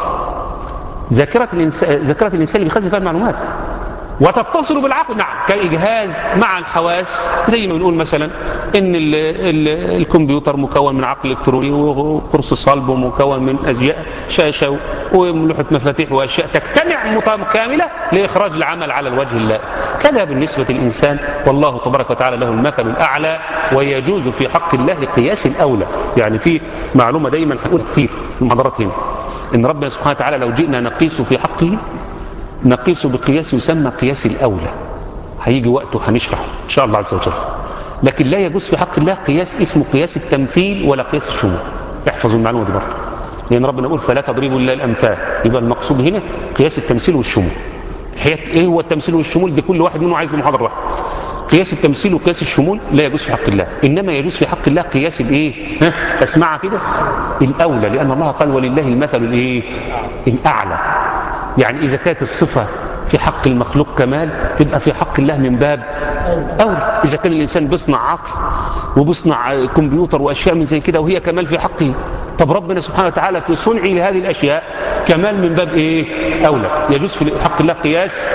ذاكره الانسان ذاكره الانسان اللي بيخزن فيها المعلومات وتتصل بالعقل نعم كإجهاز مع الحواس زي ما بنقول مثلا ان ال ال الكمبيوتر مكون من عقل الكتروني وقرص صلب ومكون من اشياء شاشه ولوحه مفاتيح واشياء تجتمع كامله لاخراج العمل على الوجه اللائق كذا بالنسبه للانسان والله تبارك وتعالى له المثل الاعلى ويجوز في حق الله قياس الاولى يعني في معلومه دايما هنقول كتير في المحاضرات هنا ان ربنا سبحانه وتعالى لو جئنا نقيس في حقه نقيس بقياس يسمى قياس الأولى هيجي وقته هنشرحه إن شاء الله عز وجل لكن لا يجوز في حق الله قياس اسمه قياس التمثيل ولا قياس الشمول احفظوا المعلومة دي برضه لأن ربنا يقول فلا تضربوا إلا الأمثال يبقى المقصود هنا قياس التمثيل والشمول ايه هو التمثيل والشمول دي كل واحد منه عايز له محاضرة واحدة قياس التمثيل وقياس الشمول لا يجوز في حق الله إنما يجوز في حق الله قياس الإيه ها اسمعها كده الأولى لأن الله قال ولله المثل الإيه الأعلى يعني إذا كانت الصفة في حق المخلوق كمال تبقى في حق الله من باب أولى إذا كان الإنسان بيصنع عقل وبيصنع كمبيوتر وأشياء من زي كده وهي كمال في حقه طب ربنا سبحانه وتعالى في صنعه لهذه الأشياء كمال من باب إيه أولى يجوز في حق الله قياس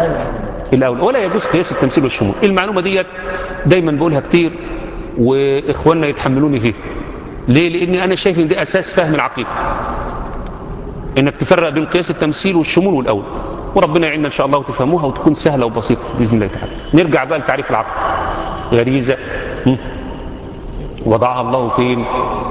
الأولى ولا يجوز قياس التمثيل والشمول المعلومة ديت دايما بقولها كتير وإخواننا يتحملوني فيها ليه لان انا شايف ان دي اساس فهم العقيده انك تفرق بين قياس التمثيل والشمول والاول وربنا يعيننا ان شاء الله وتفهموها وتكون سهله وبسيطه باذن الله تعالى نرجع بقى لتعريف العقل غريزه م? وضعها الله فين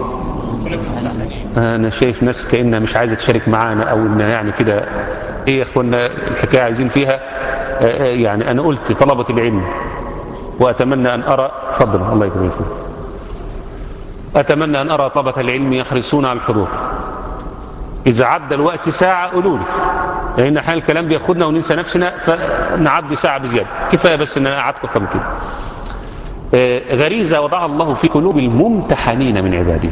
انا شايف ناس كانها مش عايزه تشارك معانا او انها يعني كده ايه يا اخوانا الحكايه عايزين فيها آه، آه، يعني انا قلت طلبه العلم واتمنى ان ارى اتفضل الله يكرمك اتمنى ان ارى طلبه العلم يحرصون على الحضور اذا عدى الوقت ساعه قولوا لي لان احيانا الكلام بياخدنا وننسى نفسنا فنعدي ساعه بزياده كفايه بس ان انا قعدتكم اكتر من كده آه، غريزه وضعها الله في قلوب الممتحنين من عباده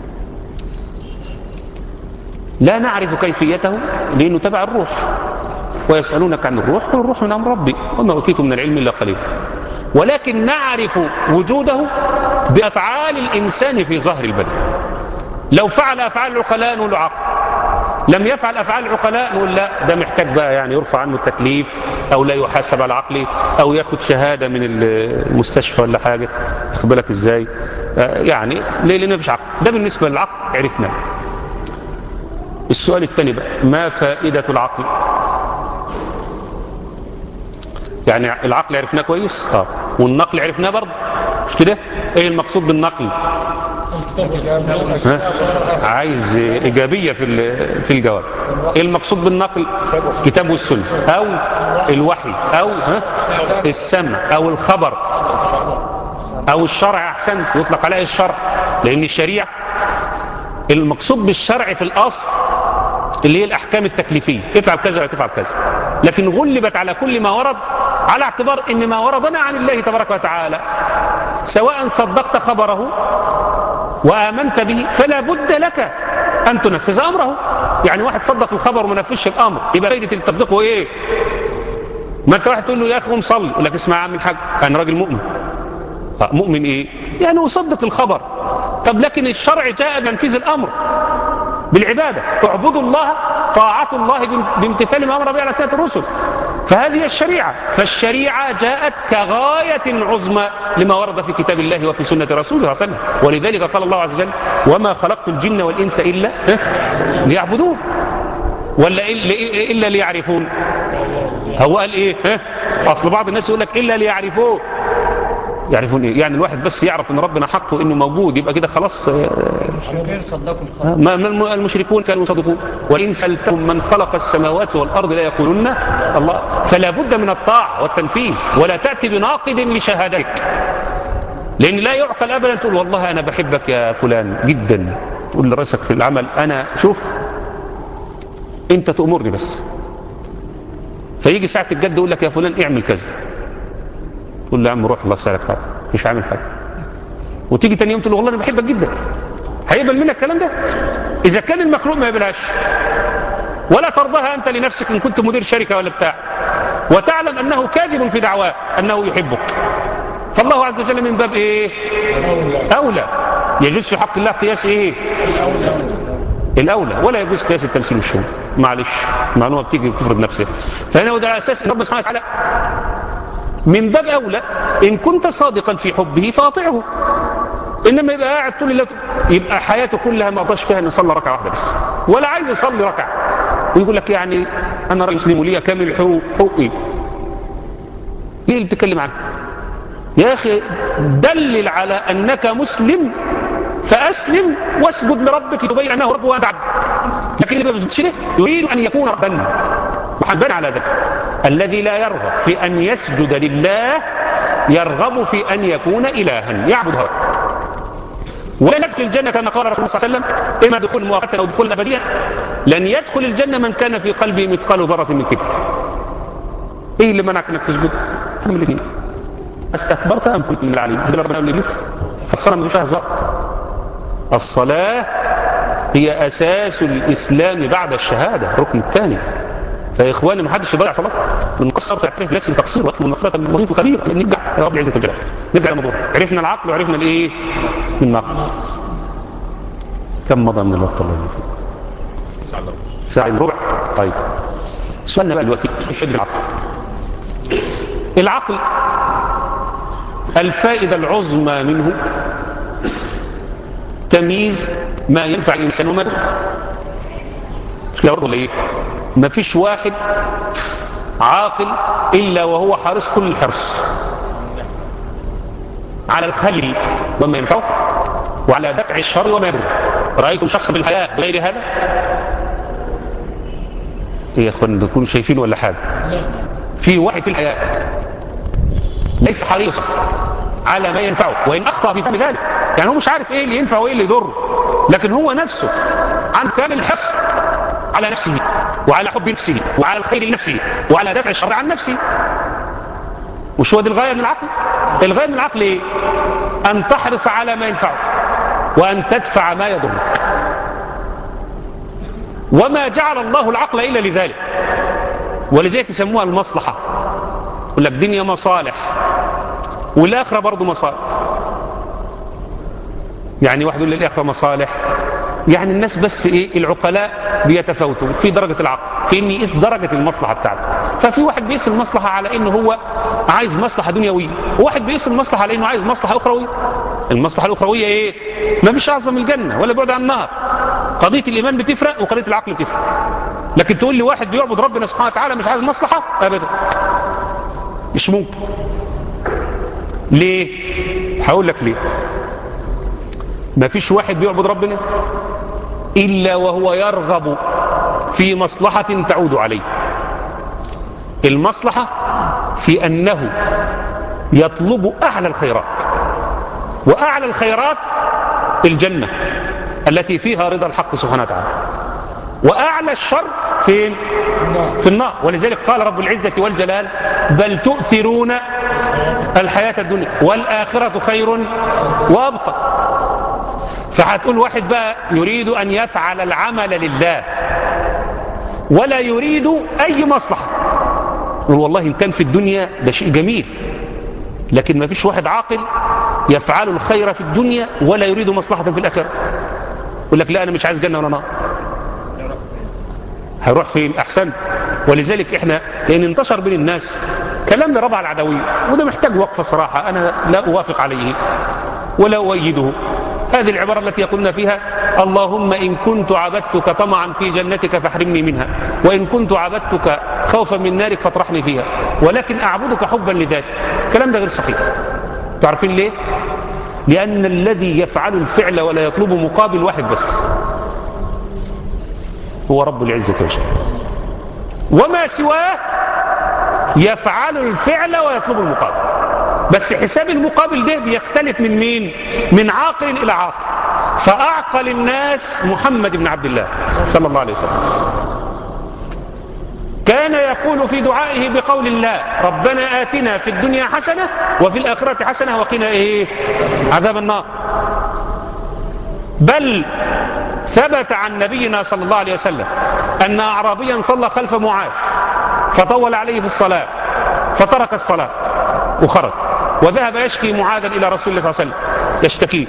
لا نعرف كيفيته لأنه تبع الروح ويسألونك عن الروح قل الروح من أمر ربي وما أوتيتم من العلم إلا قليلا ولكن نعرف وجوده بأفعال الإنسان في ظهر البدن لو فعل أفعال العقلاء نقول له عقل لم يفعل أفعال العقلاء نقول لا ده محتاج بقى يعني يرفع عنه التكليف أو لا يحاسب على عقله أو ياخد شهادة من المستشفى ولا حاجة واخد بالك إزاي آه، يعني ليه لأن مفيش عقل ده بالنسبة للعقل عرفناه السؤال الثاني بقى ما فائدة العقل يعني العقل عرفناه كويس اه والنقل عرفناه برضه مش كده ايه المقصود بالنقل ها؟ عايز ايجابيه في ال- في الجواب ايه المقصود بالنقل كتاب والسنه او الوحي او ها السمع او الخبر او الشرع احسنت يطلق عليه الشرع لان الشريعه المقصود بالشرع في الاصل اللي هي الاحكام التكليفيه افعل كذا ولا تفعل كذا لكن غلبت على كل ما ورد على اعتبار ان ما وردنا عن الله تبارك وتعالى سواء صدقت خبره وامنت به فلا بد لك ان تنفذ امره يعني واحد صدق الخبر وما نفذش الامر يبقى فائده التصديق هو ايه ما انت واحد تقول له يا اخي قوم صلي يقول لك اسمع يا عم الحاج انا راجل مؤمن آه، مؤمن ايه يعني اصدق الخبر طب لكن الشرع جاء بتنفيذ الامر بالعباده اعبدوا الله طاعه الله بام- بامتثال ما امر به على سنه الرسل فهذه هي الشريعه فالشريعه جاءت كغايه عظمى لما ورد في كتاب الله وفي سنه رسوله صلى الله عليه وسلم ولذلك قال الله عز وجل وما خلقت الجن والانس الا ها، ليعبدون ولا إلا- الا ليعرفون هو قال ايه ها اصل بعض الناس يقول لك الا ليعرفوه يعرفون ايه يعني الواحد بس يعرف ان ربنا حق وانه موجود يبقى كده خلاص آه، ما ما الم- المشركون كانوا يصدقون وإن سألتهم من خلق السماوات والأرض لا يقولون الله فلا بد من الطاعة والتنفيذ ولا تأتي بناقد لشهادتك لأن لا يعقل أبدا تقول والله أنا بحبك يا فلان جدا تقول لرئيسك في العمل أنا شوف أنت تأمرني بس فيجي ساعة الجد يقول لك يا فلان اعمل كذا تقول له يا عم روح الله يسألك حاجة مش عامل حاجة وتيجي تاني يوم تقول له والله أنا بحبك جدا هيقبل منك الكلام ده إذا كان المخلوق ما يقبلهاش ولا ترضاها أنت لنفسك إن كنت مدير شركة ولا بتاع وتعلم أنه كاذب في دعواه أنه يحبك فالله عز وجل من باب إيه أولى يجوز في حق الله قياس إيه الأولى ولا يجوز قياس التمثيل والشهود معلش معلومة بتيجي بتفرض نفسها فهنا وده على أساس أن ربنا سبحانه وتعالى من باب أولى إن كنت صادقا في حبه فاطعه انما يبقى قاعد طول الليل يبقى حياته كلها ما قضاش فيها ان يصلي ركعه واحده بس ولا عايز يصلي ركعه ويقول لك يعني انا راجل مسلم وليا كامل حقوق حقوقي ايه اللي بتتكلم عنه يا اخي دلل على انك مسلم فاسلم واسجد لربك تبين انه رب وانت عبد لكن اللي ما بيسجدش ليه يريد ان يكون ربا وحبان على ذلك الذي لا يرغب في ان يسجد لله يرغب في ان يكون الها يعبد هواه ولا ندخل الجنة كما قال رسول الله صلى الله عليه وسلم إما دخول مؤقتا أو دخول أبديا لن يدخل الجنة من كان في قلبه مثقال ذرة من كبر إيه اللي منعك أنك تسجد؟ من الاثنين استكبرت أم كنت من العليم ده ربنا يقول لي لسه فالصلاة مش هزار الصلاة هي أساس الإسلام بعد الشهادة الركن الثاني فيا إخواني ما حدش يضيع صلاة المقصر تعترف بنفس التقصير واطلب المغفرة من المضيف الخبير نرجع يا رب العزة والجلال نرجع للموضوع عرفنا العقل وعرفنا الإيه؟ النقل كم مضى من الوقت الله يجزيك ساعة إلا ربع طيب سؤالنا بقى دلوقتي حد العقل العقل الفائدة العظمى منه تمييز ما ينفع الإنسان وما يضر مش كده برضه ولا ايه ما فيش واحد عاقل إلا وهو حريص كل الحرص على الخير وما ينفعه وعلى دفع الشر وما يضر رأيتم شخصا بالحياة بغير هذا ايه يا اخوان تكونوا شايفين ولا حاجة في واحد في الحياة ليس حريصا على ما ينفعه وإن أخطأ في فهم ذلك يعني هو مش عارف ايه اللي ينفع وايه اللي يضر لكن هو نفسه عن كامل الحرص على نفسه وعلى حب نفسه وعلى الخير لنفسه وعلى دفع الشر عن نفسه وش هو دي الغاية من العقل الغاية من العقل ايه أن تحرص على ما ينفعه وأن تدفع ما يضرك وما جعل الله العقل إلا لذلك ولذلك يسموها المصلحة يقول لك دنيا مصالح والآخرة برضو مصالح يعني واحد يقول للآخرة مصالح يعني الناس بس ايه العقلاء بيتفاوتوا في درجة العقل في ان يقيس درجة المصلحة بتاعته ففي واحد بيقيس المصلحة على انه هو عايز مصلحة دنيوية وواحد بيقيس المصلحة على انه عايز مصلحة اخروية المصلحة الاخروية ايه ما فيش اعظم الجنة ولا بعد عن النهر قضية الايمان بتفرق وقضية العقل بتفرق لكن تقول لي واحد بيعبد ربنا سبحانه وتعالى مش عايز مصلحة ابدا مش ممكن ليه هقول لك ليه ما فيش واحد بيعبد ربنا إلا وهو يرغب في مصلحة تعود عليه المصلحة في أنه يطلب أعلى الخيرات وأعلى الخيرات الجنة التي فيها رضا الحق سبحانه وتعالى وأعلى الشر فين؟ في النار ولذلك قال رب العزة والجلال بل تؤثرون الحياة الدنيا والآخرة خير وأبقى فهتقول واحد بقى يريد أن يفعل العمل لله ولا يريد أي مصلحة يقول والله إن كان في الدنيا ده شيء جميل لكن ما فيش واحد عاقل يفعل الخير في الدنيا ولا يريد مصلحة في الآخرة يقول لك لا أنا مش عايز جنة ولا نار هيروح فين أحسن ولذلك إحنا لأن انتشر بين الناس كلام لربع العدوية وده محتاج وقفة صراحة أنا لا أوافق عليه ولا أؤيده هذه العبارة التي يقولون فيها اللهم إن كنت عبدتك طمعا في جنتك فاحرمني منها وإن كنت عبدتك خوفا من نارك فاطرحني فيها ولكن أعبدك حبا لذاتك الكلام ده غير صحيح تعرفين ليه؟ لأن الذي يفعل الفعل ولا يطلب مقابل واحد بس هو رب العزة وجل وما سواه يفعل الفعل ويطلب المقابل بس حساب المقابل ده بيختلف من مين من عاقل إلى عاقل فأعقل الناس محمد بن عبد الله صلى الله عليه وسلم كان يقول في دعائه بقول الله ربنا آتنا في الدنيا حسنة وفي الآخرة حسنة وقنا إيه عذاب النار بل ثبت عن نبينا صلى الله عليه وسلم أن أعرابيا صلى خلف معاذ فطول عليه في الصلاة فترك الصلاة وخرج وذهب يشكي معاذا إلى رسول الله صلى الله عليه وسلم يشتكيه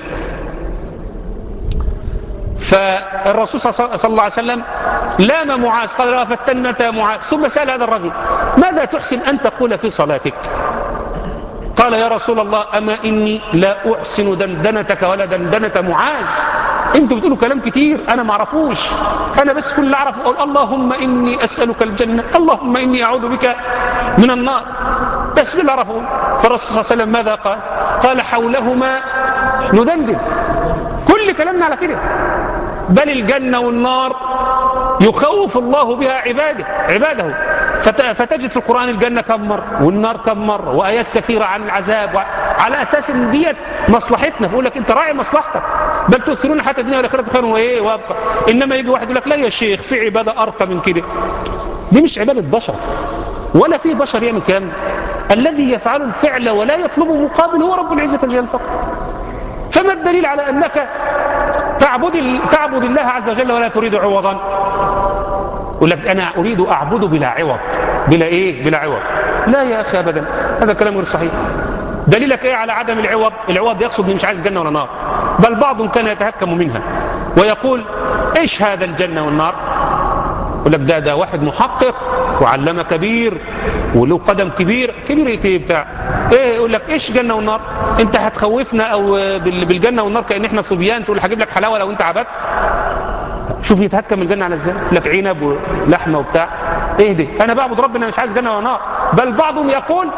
فالرسول صلى الله عليه وسلم لام معاذ قال له فتنت معاذ ثم سأل هذا الرجل ماذا تحسن أن تقول في صلاتك قال يا رسول الله أما إني لا أحسن دندنتك ولا دندنة معاذ انتوا بتقولوا كلام كتير انا ما اعرفوش انا بس كل اللي اعرفه اقول اللهم اني اسالك الجنه اللهم اني اعوذ بك من النار بس اللي اعرفه فالرسول صلى الله عليه وسلم ماذا قال قال حولهما ندندن كل كلامنا على كده بل الجنه والنار يخوف الله بها عباده عباده فتجد في القرآن الجنة كم مرة والنار كم مرة وآيات كثيرة عن العذاب على أساس ان ديت مصلحتنا فيقول لك أنت راعي مصلحتك بل تؤثرون حتى الدنيا والآخرة خير وإيه وأبقى إنما يجي واحد يقول لك لا يا شيخ في عبادة أرقى من كده دي مش عبادة بشر ولا في بشر يعمل كلام الذي يفعل الفعل ولا يطلب مقابل هو رب العزة جل فقط فما الدليل على أنك تعبد تعبد الله عز وجل ولا تريد عوضا يقول لك أنا أريد أعبد بلا عوض بلا إيه بلا عوض لا يا أخي أبدا هذا كلام غير صحيح دليلك إيه على عدم العوض العوض يقصد مش عايز جنة ولا نار بل بعضهم كان يتهكم منها ويقول إيش هذا الجنة والنار يقول لك ده ده واحد محقق وعلامه كبير وله قدم كبير كبير ايه كبير بتاع ايه يقول لك ايش جنه والنار انت هتخوفنا او بال- بالجنه والنار كان احنا صبيان تقول هجيب لك حلاوه لو انت عبدت شوف يتهكم الجنه على ازاي يقول لك عنب ولحمه وبتاع ايه ده انا بعبد ربنا مش عايز جنه ولا نار بل بعضهم يقول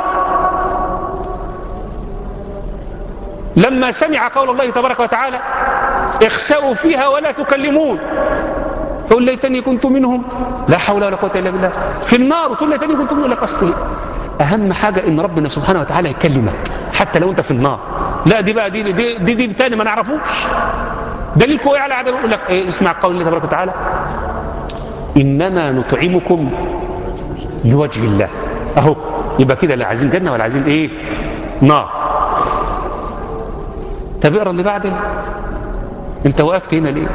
لما سمع قول الله تبارك وتعالى اخسأوا فيها ولا تكلمون فقل ليتني كنت منهم لا حول ولا قوه الا بالله في النار وتقول ليتني كنت منهم لك اصلي اهم حاجه ان ربنا سبحانه وتعالى يكلمك حتى لو انت في النار لا دي بقى دي دي دي, دي تاني ما نعرفوش دليلكم ايه على عدم يقول لك إيه اسمع قول الله تبارك وتعالى انما نطعمكم لوجه الله اهو يبقى كده لا عايزين جنه ولا عايزين ايه نار طب اقرا اللي بعده انت وقفت هنا ليه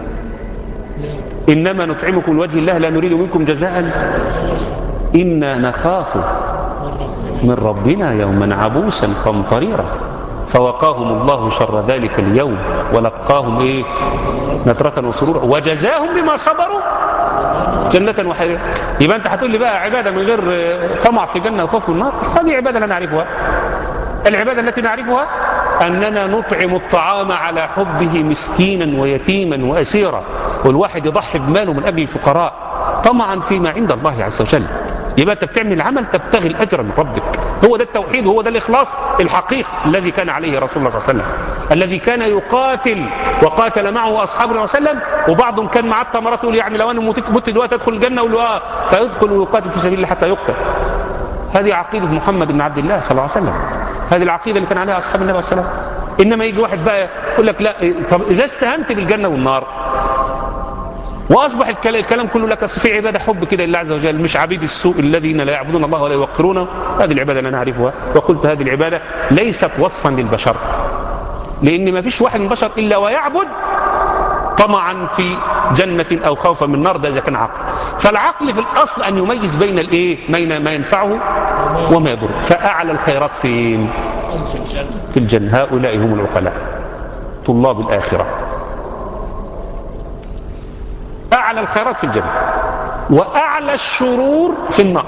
انما نطعمكم لوجه الله لا نريد منكم جزاء انا نخاف من ربنا يوما عبوسا قمطريرا فوقاهم الله شر ذلك اليوم ولقاهم ايه نترة وسرورا وجزاهم بما صبروا جنة وحريرا يبقى انت هتقول لي بقى عبادة من غير آه، طمع في جنة وخوف من النار هذه عبادة لا نعرفها العبادة التي نعرفها أننا نطعم الطعام على حبه مسكينا ويتيما وأسيرا والواحد يضحي بماله من أجل الفقراء طمعا فيما عند الله عز وجل يبقى أنت بتعمل العمل تبتغي الأجر من ربك هو ده التوحيد وهو ده الإخلاص الحقيقي الذي كان عليه رسول الله صلى الله عليه وسلم الذي كان يقاتل وقاتل معه أصحابه صلى الله عليه وسلم وبعضهم كان معاه التمرات يقول يعني لو أنا مت مت دلوقتي أدخل الجنة يقول له آه فيدخل ويقاتل في سبيل الله حتى يقتل هذه عقيدة محمد بن عبد الله صلى الله عليه وسلم هذه العقيدة اللي كان عليها أصحاب النبي صلى الله عليه وسلم إنما يجي واحد بقى يقول لك لا طب إذا استهنت بالجنة والنار وأصبح الكل- الكلام كله لك أصل في عبادة حب كده لله عز وجل مش عبيد السوء الذين لا يعبدون الله ولا يوقرونه هذه العبادة اللي أنا أعرفها وقلت هذه العبادة ليست وصفا للبشر لأن ما فيش واحد من البشر إلا ويعبد طمعا في جنة أو خوفا من النار ده إذا كان عقل فالعقل في الأصل أن يميز بين الإيه بين ما ينفعه وما يضره فأعلى الخيرات فين في الجنة هؤلاء هم العقلاء طلاب الآخرة أعلى الخيرات في الجنة وأعلى الشرور في النار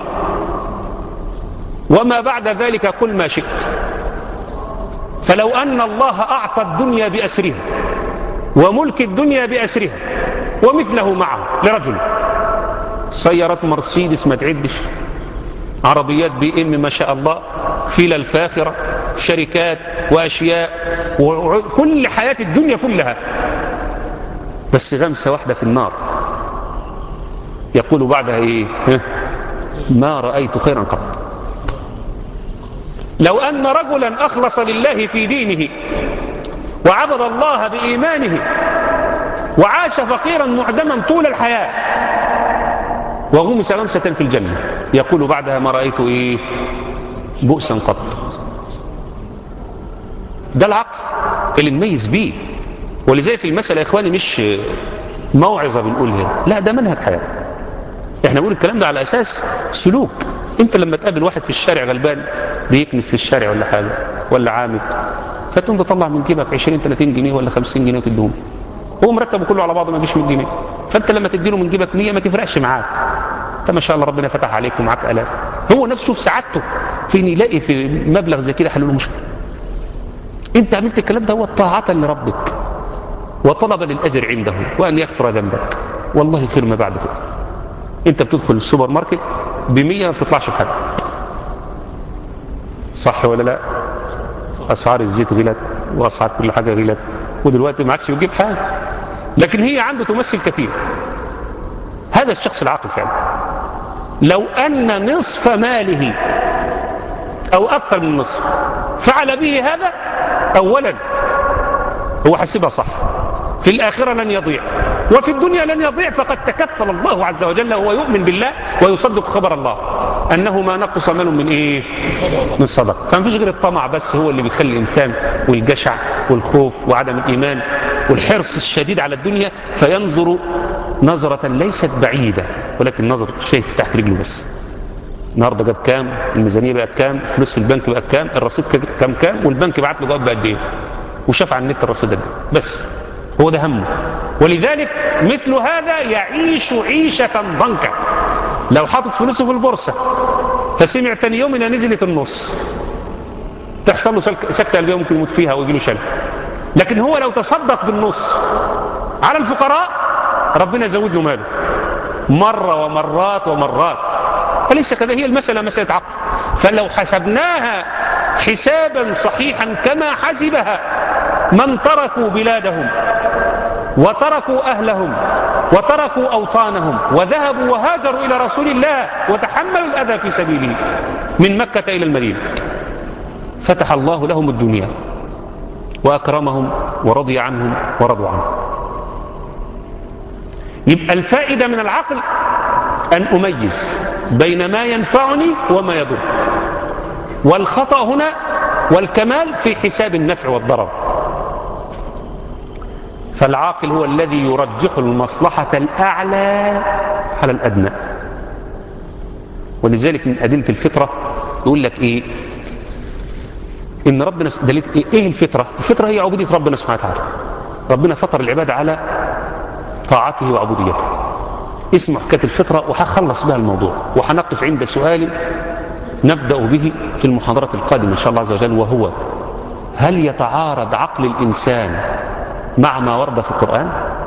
وما بعد ذلك قل ما شئت فلو أن الله أعطى الدنيا بأسرها وملك الدنيا بأسرها ومثله معه لرجل سيارات مرسيدس ما تعدش عربيات بي ام ما شاء الله فيلا الفاخرة شركات وأشياء وكل حياة الدنيا كلها بس غمسة واحدة في النار يقول بعدها ايه ها؟ ما رأيت خيرا قط لو أن رجلا أخلص لله في دينه وعبد الله بإيمانه وعاش فقيرا معدما طول الحياة وغمس غمسة في الجنة يقول بعدها ما رأيت إيه بؤسا قط ده العقل اللي نميز بيه ولذلك المسألة يا إخواني مش موعظة بنقولها لا ده منهج حياة احنا بنقول الكلام ده على أساس سلوك انت لما تقابل واحد في الشارع غلبان بيكنس في الشارع ولا حاجة ولا عامل فتقوم تطلع من جيبك 20 30 جنيه ولا 50 جنيه وتديهم هو مرتبه كله على بعضه ما يجيش 100 جنيه فانت لما تديله من جيبك 100 ما تفرقش معاك انت ما شاء الله ربنا فتح عليك ومعاك الاف هو نفسه في سعادته فين يلاقي في مبلغ زي كده حل له مشكله انت عملت الكلام ده هو طاعه لربك وطلب للاجر عنده وان يغفر ذنبك والله خير ما بعد كده انت بتدخل السوبر ماركت ب 100 ما بتطلعش بحاجه صح ولا لا اسعار الزيت غلت واسعار كل حاجه غلت ودلوقتي ما عادش بيجيب حاجه لكن هي عنده تمثل كثير هذا الشخص العاقل فعلا لو ان نصف ماله او اكثر من نصف فعل به هذا اولا هو حسبها صح في الاخره لن يضيع وفي الدنيا لن يضيع فقد تكفل الله عز وجل وهو يؤمن بالله ويصدق خبر الله انه ما نقص مال من ايه من صدق فما فيش غير الطمع بس هو اللي بيخلي الانسان والجشع والخوف وعدم الايمان والحرص الشديد على الدنيا فينظر نظرة ليست بعيدة ولكن نظر شايف تحت رجله بس النهارده جاب كام الميزانيه بقت كام فلوس في البنك بقت كام الرصيد كام كام والبنك بعت له جواب بقد ايه وشاف على النت الرصيد قد ايه بس هو ده همه ولذلك مثل هذا يعيش عيشة ضنكا لو حاطط فلوسه في البورصة فسمع تاني يوم انها نزلت النص تحصل له سكتة قلبية ممكن يموت فيها ويجي له شلل لكن هو لو تصدق بالنص على الفقراء ربنا يزود له ماله مرة ومرات ومرات فليس كذا هي المسألة مسألة عقل فلو حسبناها حسابا صحيحا كما حسبها من تركوا بلادهم وتركوا أهلهم وتركوا أوطانهم وذهبوا وهاجروا إلى رسول الله وتحملوا الأذى في سبيله من مكة إلى المدينة فتح الله لهم الدنيا وأكرمهم ورضي عنهم ورضوا عنه يبقى الفائدة من العقل أن أميز بين ما ينفعني وما يضر والخطأ هنا والكمال في حساب النفع والضرر فالعاقل هو الذي يرجح المصلحة الأعلى على الأدنى ولذلك من أدلة الفطرة يقول لك إيه إن ربنا دليل إيه, إيه الفطرة الفطرة هي عبودية ربنا سبحانه وتعالى ربنا فطر العباد على طاعته وعبوديته اسمه حكاية الفطرة وهخلص بها الموضوع وهنقف عند سؤال نبدأ به في المحاضرة القادمة إن شاء الله عز وجل وهو هل يتعارض عقل الإنسان مع ما ورد في القرآن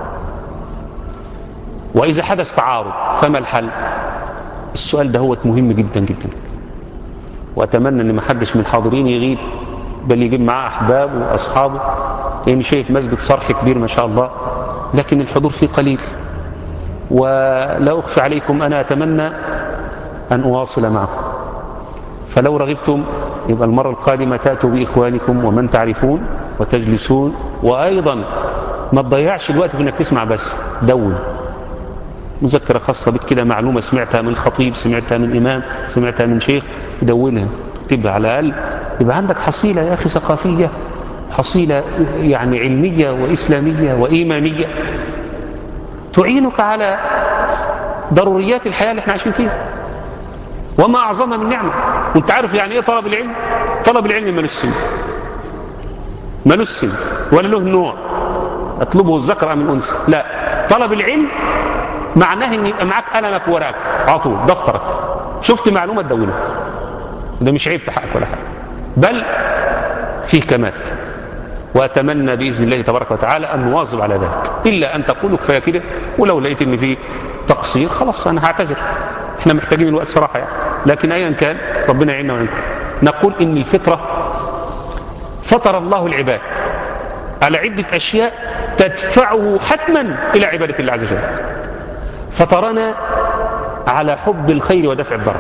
وإذا حدث تعارض فما الحل السؤال ده هو مهم جدا جدا وأتمنى أن ما حدش من الحاضرين يغيب بل يجيب معاه أحبابه وأصحابه لأن شيء مسجد صرح كبير ما شاء الله لكن الحضور فيه قليل ولا أخفي عليكم أنا أتمنى أن أواصل معكم فلو رغبتم يبقى المرة القادمة تأتوا بإخوانكم ومن تعرفون وتجلسون وأيضا ما تضيعش الوقت في أنك تسمع بس دون مذكرة خاصة بك كده معلومة سمعتها من خطيب سمعتها من إمام سمعتها من شيخ دونها تبقى على الأقل يبقى عندك حصيلة يا أخي ثقافية حصيلة يعني علمية وإسلامية وإيمانية تعينك على ضروريات الحياة اللي احنا عايشين فيها وما أعظمها من نعمة وانت عارف يعني ايه طلب العلم طلب العلم ملوش سن ملوش سن ولا له نوع اطلبه الذكر ام الانثى لا طلب العلم معناه ان يبقى معاك قلمك وورقك على طول دفترك شفت معلومه تدونها ده مش عيب في حقك ولا حاجه بل فيه كمال واتمنى باذن الله تبارك وتعالى ان نواظب على ذلك الا ان تقولوا كفايه كده ولو لقيت ان في تقصير خلاص انا هعتذر احنا محتاجين الوقت صراحه يعني لكن ايا كان ربنا يعيننا ويعينكم نقول ان الفطره فطر الله العباد على عده اشياء تدفعه حتما الى عباده الله عز وجل فطرنا على حب الخير ودفع الضرر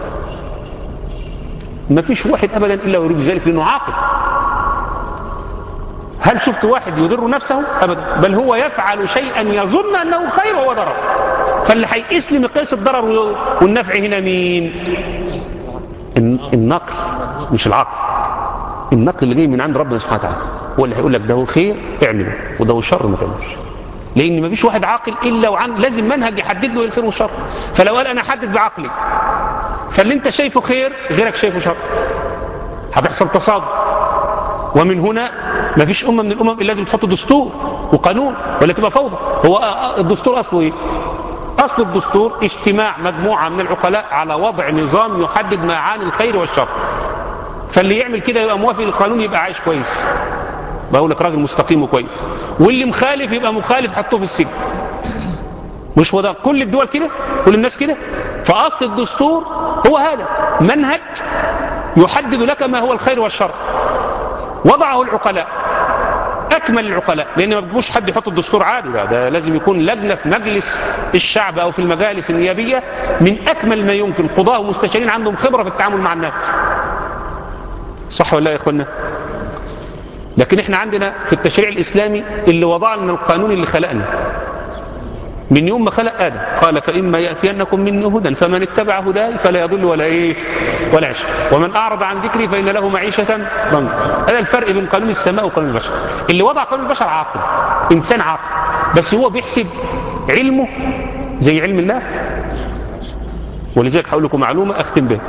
ما فيش واحد ابدا الا ويريد ذلك لانه عاقل هل شفت واحد يضر نفسه ابدا بل هو يفعل شيئا يظن انه خير وهو ضرر فاللي هيقيس لي مقياس الضرر والنفع هنا مين النقل مش العقل النقل اللي جاي من عند ربنا سبحانه وتعالى هو اللي هيقول لك ده هو خير اعمله وده هو شر ما تعملوش لان ما فيش واحد عاقل الا وعن لازم منهج يحدد له الخير والشر فلو قال انا احدد بعقلي فاللي انت شايفه خير غيرك شايفه شر هتحصل تصادم ومن هنا ما فيش امه من الامم الا لازم تحط دستور وقانون ولا تبقى فوضى هو الدستور اصله ايه اصل الدستور اجتماع مجموعه من العقلاء على وضع نظام يحدد معاني الخير والشر فاللي يعمل كده يبقى موافق القانون يبقى عايش كويس بقول لك راجل مستقيم وكويس واللي مخالف يبقى مخالف حطوه في السجن مش هو ده كل الدول كده كل الناس كده فاصل الدستور هو هذا منهج يحدد لك ما هو الخير والشر وضعه العقلاء اكمل العقلاء لان ما بيجيبوش حد يحط الدستور عادي ده, ده لازم يكون لجنه في مجلس الشعب او في المجالس النيابيه من اكمل ما يمكن قضاه ومستشارين عندهم خبره في التعامل مع الناس صح ولا لا يا اخوانا لكن احنا عندنا في التشريع الاسلامي اللي وضع لنا القانون اللي خلقنا من يوم ما خلق ادم قال فاما ياتينكم مني هدى فمن اتبع هداي فلا يضل ولا ايه ولا يشقى ومن اعرض عن ذكري فان له معيشه ضنكا هذا الفرق بين قانون السماء وقانون البشر اللي وضع قانون البشر عاقل انسان عاقل بس هو بيحسب علمه زي علم الله ولذلك هقول لكم معلومه اختم بها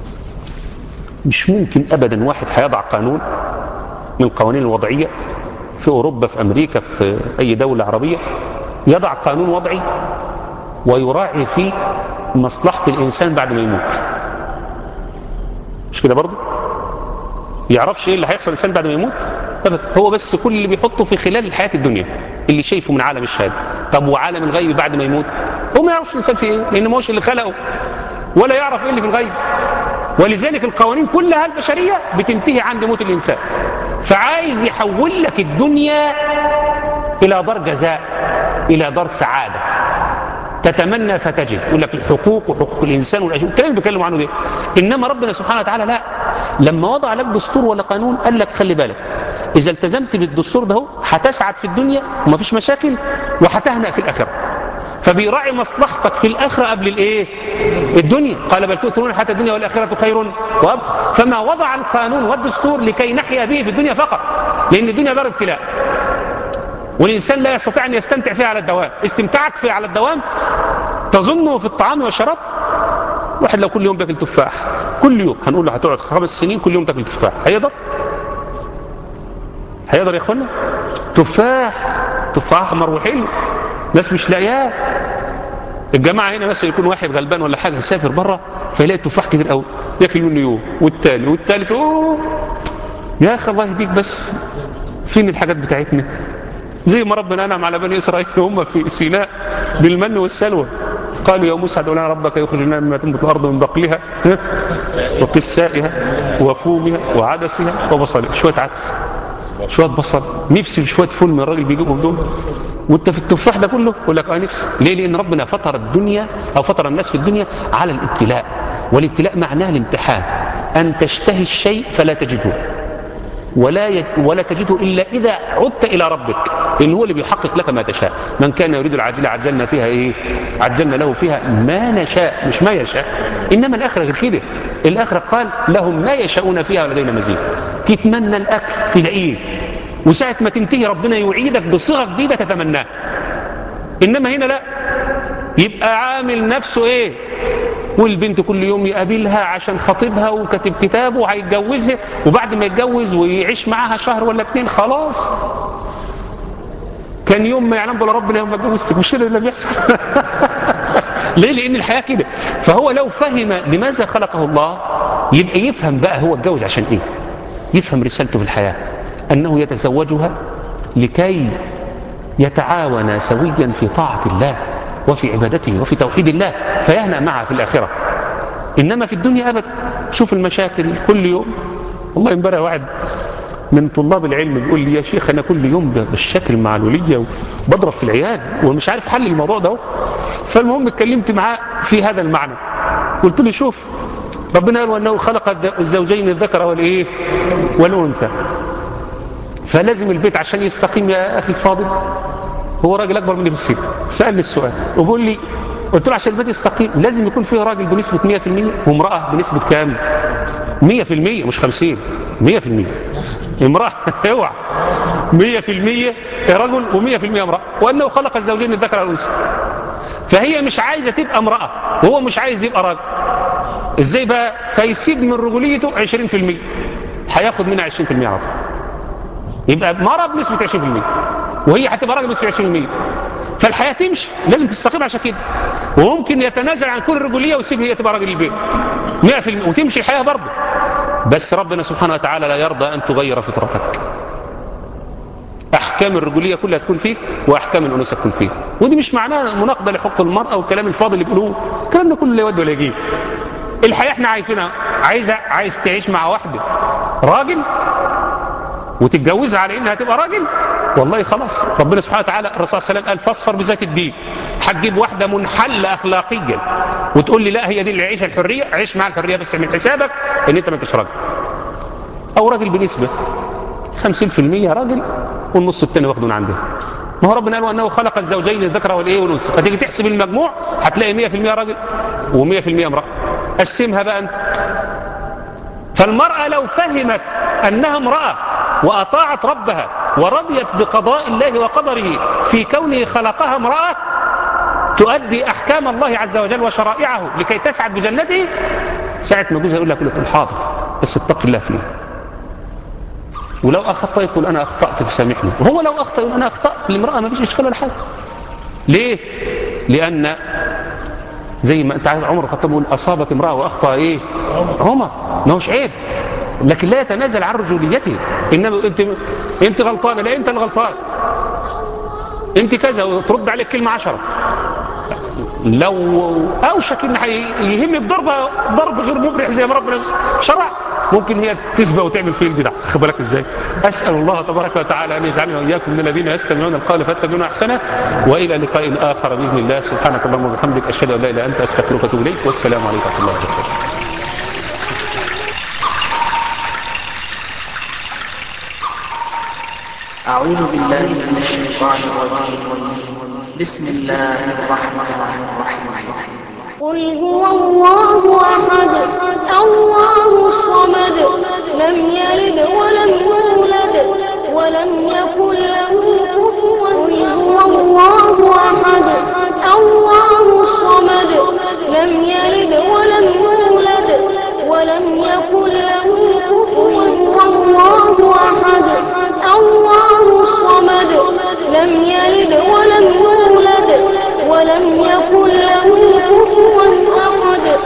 مش ممكن ابدا واحد هيضع قانون من القوانين الوضعيه في أوروبا في أمريكا في أي دولة عربية يضع قانون وضعي ويراعي فيه مصلحة الإنسان بعد ما يموت مش كده برضه يعرفش ايه اللي هيحصل الانسان بعد ما يموت ابدا هو بس كل اللي بيحطه في خلال الحياه الدنيا اللي شايفه من عالم الشهاده طب وعالم الغيب بعد ما يموت هو ما يعرفش الانسان في ايه لان ما هوش اللي خلقه ولا يعرف ايه اللي في الغيب ولذلك القوانين كلها البشريه بتنتهي عند موت الانسان فعايز يحول لك الدنيا الى دار جزاء الى دار سعاده تتمنى فتجد يقول لك الحقوق وحقوق الانسان والاشياء الكلام اللي بيتكلموا عنه ده انما ربنا سبحانه وتعالى لا لما وضع لك دستور ولا قانون قال لك خلي بالك اذا التزمت بالدستور ده هتسعد في الدنيا ومفيش مشاكل وهتهنأ في الاخره فبيراعي مصلحتك في الاخره قبل الايه الدنيا قال بل تؤثرون الحياه الدنيا والاخره خير وابقى فما وضع القانون والدستور لكي نحيا به في الدنيا فقط لان الدنيا دار ابتلاء والإنسان لا يستطيع أن يستمتع فيها على الدوام استمتاعك فيها على الدوام تظنه في الطعام والشراب واحد لو كل يوم بياكل تفاح كل يوم هنقول له هتقعد خمس سنين كل يوم تاكل تفاح هيقدر هيقدر يا اخوانا تفاح تفاح احمر وحلو ناس مش لاقياه الجماعه هنا مثلا يكون واحد غلبان ولا حاجه يسافر بره فيلاقي تفاح كتير قوي ياكل منه يوم والتاني والتالت اوه يا اخي الله يهديك بس فين الحاجات بتاعتنا زي ما ربنا انعم على بني اسرائيل هم في سيناء بالمن والسلوى قالوا يا موسى ادع لنا ربك يخرج لنا مما تنبت الارض من بقلها وقسائها وفومها وعدسها وبصلها شويه عدس شويه بصل نفسي في شويه فول من الراجل بيجيبهم دول وانت في التفاح ده كله يقول لك اه نفسي ليه لان ربنا فطر الدنيا او فطر الناس في الدنيا على الابتلاء والابتلاء معناه الامتحان ان تشتهي الشيء فلا تجده ولا يج... ولا تجده الا اذا عدت الى ربك لان هو اللي بيحقق لك ما تشاء من كان يريد العاجله عجلنا فيها ايه عجلنا له فيها ما نشاء مش ما يشاء انما الاخره غير كده الاخره قال لهم ما يشاءون فيها ولدينا مزيد تتمنى الاكل تلاقيه وساعه ما تنتهي ربنا يعيدك بصيغه جديده تتمناها انما هنا لا يبقى عامل نفسه ايه والبنت كل يوم يقابلها عشان خطيبها وكاتب كتابه وهيتجوزها وبعد ما يتجوز ويعيش معاها شهر ولا اتنين خلاص كان يوم ما يعلم بلا ربنا يوم ما اتجوزتك مش كده اللي بيحصل ليه لان الحياه كده فهو لو فهم لماذا خلقه الله يبقى يفهم بقى هو اتجوز عشان ايه يفهم رسالته في الحياه انه يتزوجها لكي يتعاونا سويا في طاعه الله وفي عبادته وفي توحيد الله فيهنأ معها في الآخرة إنما في الدنيا أبدا شوف المشاكل كل يوم والله امبارح واحد من طلاب العلم بيقول لي يا شيخ أنا كل يوم بالشكل مع الولية وبضرب في العيال ومش عارف حل الموضوع ده فالمهم اتكلمت معاه في هذا المعنى قلت له شوف ربنا قال وأنه خلق الزوجين الذكر والإيه والأنثى فلازم البيت عشان يستقيم يا أخي الفاضل هو راجل اكبر مني في السن سالني السؤال وبيقول لي قلت له عشان البيت يستقيم لازم يكون فيه راجل بنسبه 100% وامراه بنسبه كام 100% مش 50 100% امراه اوعى 100% رجل و100% امراه وانه خلق الزوجين الذكر والانثى فهي مش عايزه تبقى امراه وهو مش عايز يبقى راجل ازاي بقى فيسيب من رجوليته 20% هياخد منها 20% على طول يبقى مرض بنسبه 20% وهي هتبقى راجل بس في 20% فالحياه تمشي لازم تستقيم عشان كده وممكن يتنازل عن كل الرجوليه ويسيب هي تبقى راجل البيت 100% وتمشي الحياه برضه بس ربنا سبحانه وتعالى لا يرضى ان تغير فطرتك احكام الرجوليه كلها تكون فيك واحكام الانوثه تكون فيك ودي مش معناها مناقضه لحقوق المراه والكلام الفاضي اللي بيقولوه الكلام ده كله لا يود ولا يجيب الحياه احنا عايزينها عايزه عايز تعيش مع واحده راجل وتتجوزها على انها تبقى راجل والله خلاص ربنا سبحانه وتعالى الرسول صلى الله عليه وسلم قال فاصفر بذات الدين هتجيب واحده منحله اخلاقيا وتقول لي لا هي دي اللي عيش الحريه عيش مع الحريه بس من حسابك ان انت ما انتش راجل او راجل بنسبه 50% راجل والنص الثاني واخده من عندنا ما هو ربنا قال وانه خلق الزوجين الذكر والايه والانثى فتيجي تحسب المجموع هتلاقي 100% راجل و100% امراه قسمها بقى انت فالمراه لو فهمت انها امراه واطاعت ربها ورضيت بقضاء الله وقدره في كونه خلقها امراه تؤدي احكام الله عز وجل وشرائعه لكي تسعد بجنته ساعه ما جوزها يقول لك يقول لك حاضر بس اتق الله فيه ولو اخطأت يقول انا اخطأت فسامحني وهو لو اخطأ يقول انا اخطأت الامرأة ما فيش اشكال ولا حاجة ليه لان زي ما انت عارف عمر الخطاب بيقول اصابت امرأة واخطأ ايه عمر ما هوش عيب لكن لا يتنازل عن رجوليته انما انت انت غلطانه لا انت اللي غلطان انت كذا وترد عليك كلمه عشرة لو اوشك ان يهمك ضربه ضرب غير مبرح زي ما ربنا شرع ممكن هي تسبق وتعمل فيه البدع خد بالك ازاي اسال الله تبارك وتعالى ان يجعلنا واياكم من الذين يستمعون القول فاتبعون احسنه والى لقاء اخر باذن الله سبحانك اللهم وبحمدك اشهد ان لا اله الا انت استغفرك واتوب اليك والسلام عليكم ورحمه الله وبركاته أعوذ بالله من الشيطان الرجيم بسم الله الرحمن الرحيم قل هو الله أحد الله الصمد لم يلد ولم يولد ولم يكن له كفوا قل هو الله أحد الله الصمد لم يلد ولم يولد ولم يكن له كفوا الله أحد الله الصمد لم يلد ولم يولد ولم يكن له كفوا أحد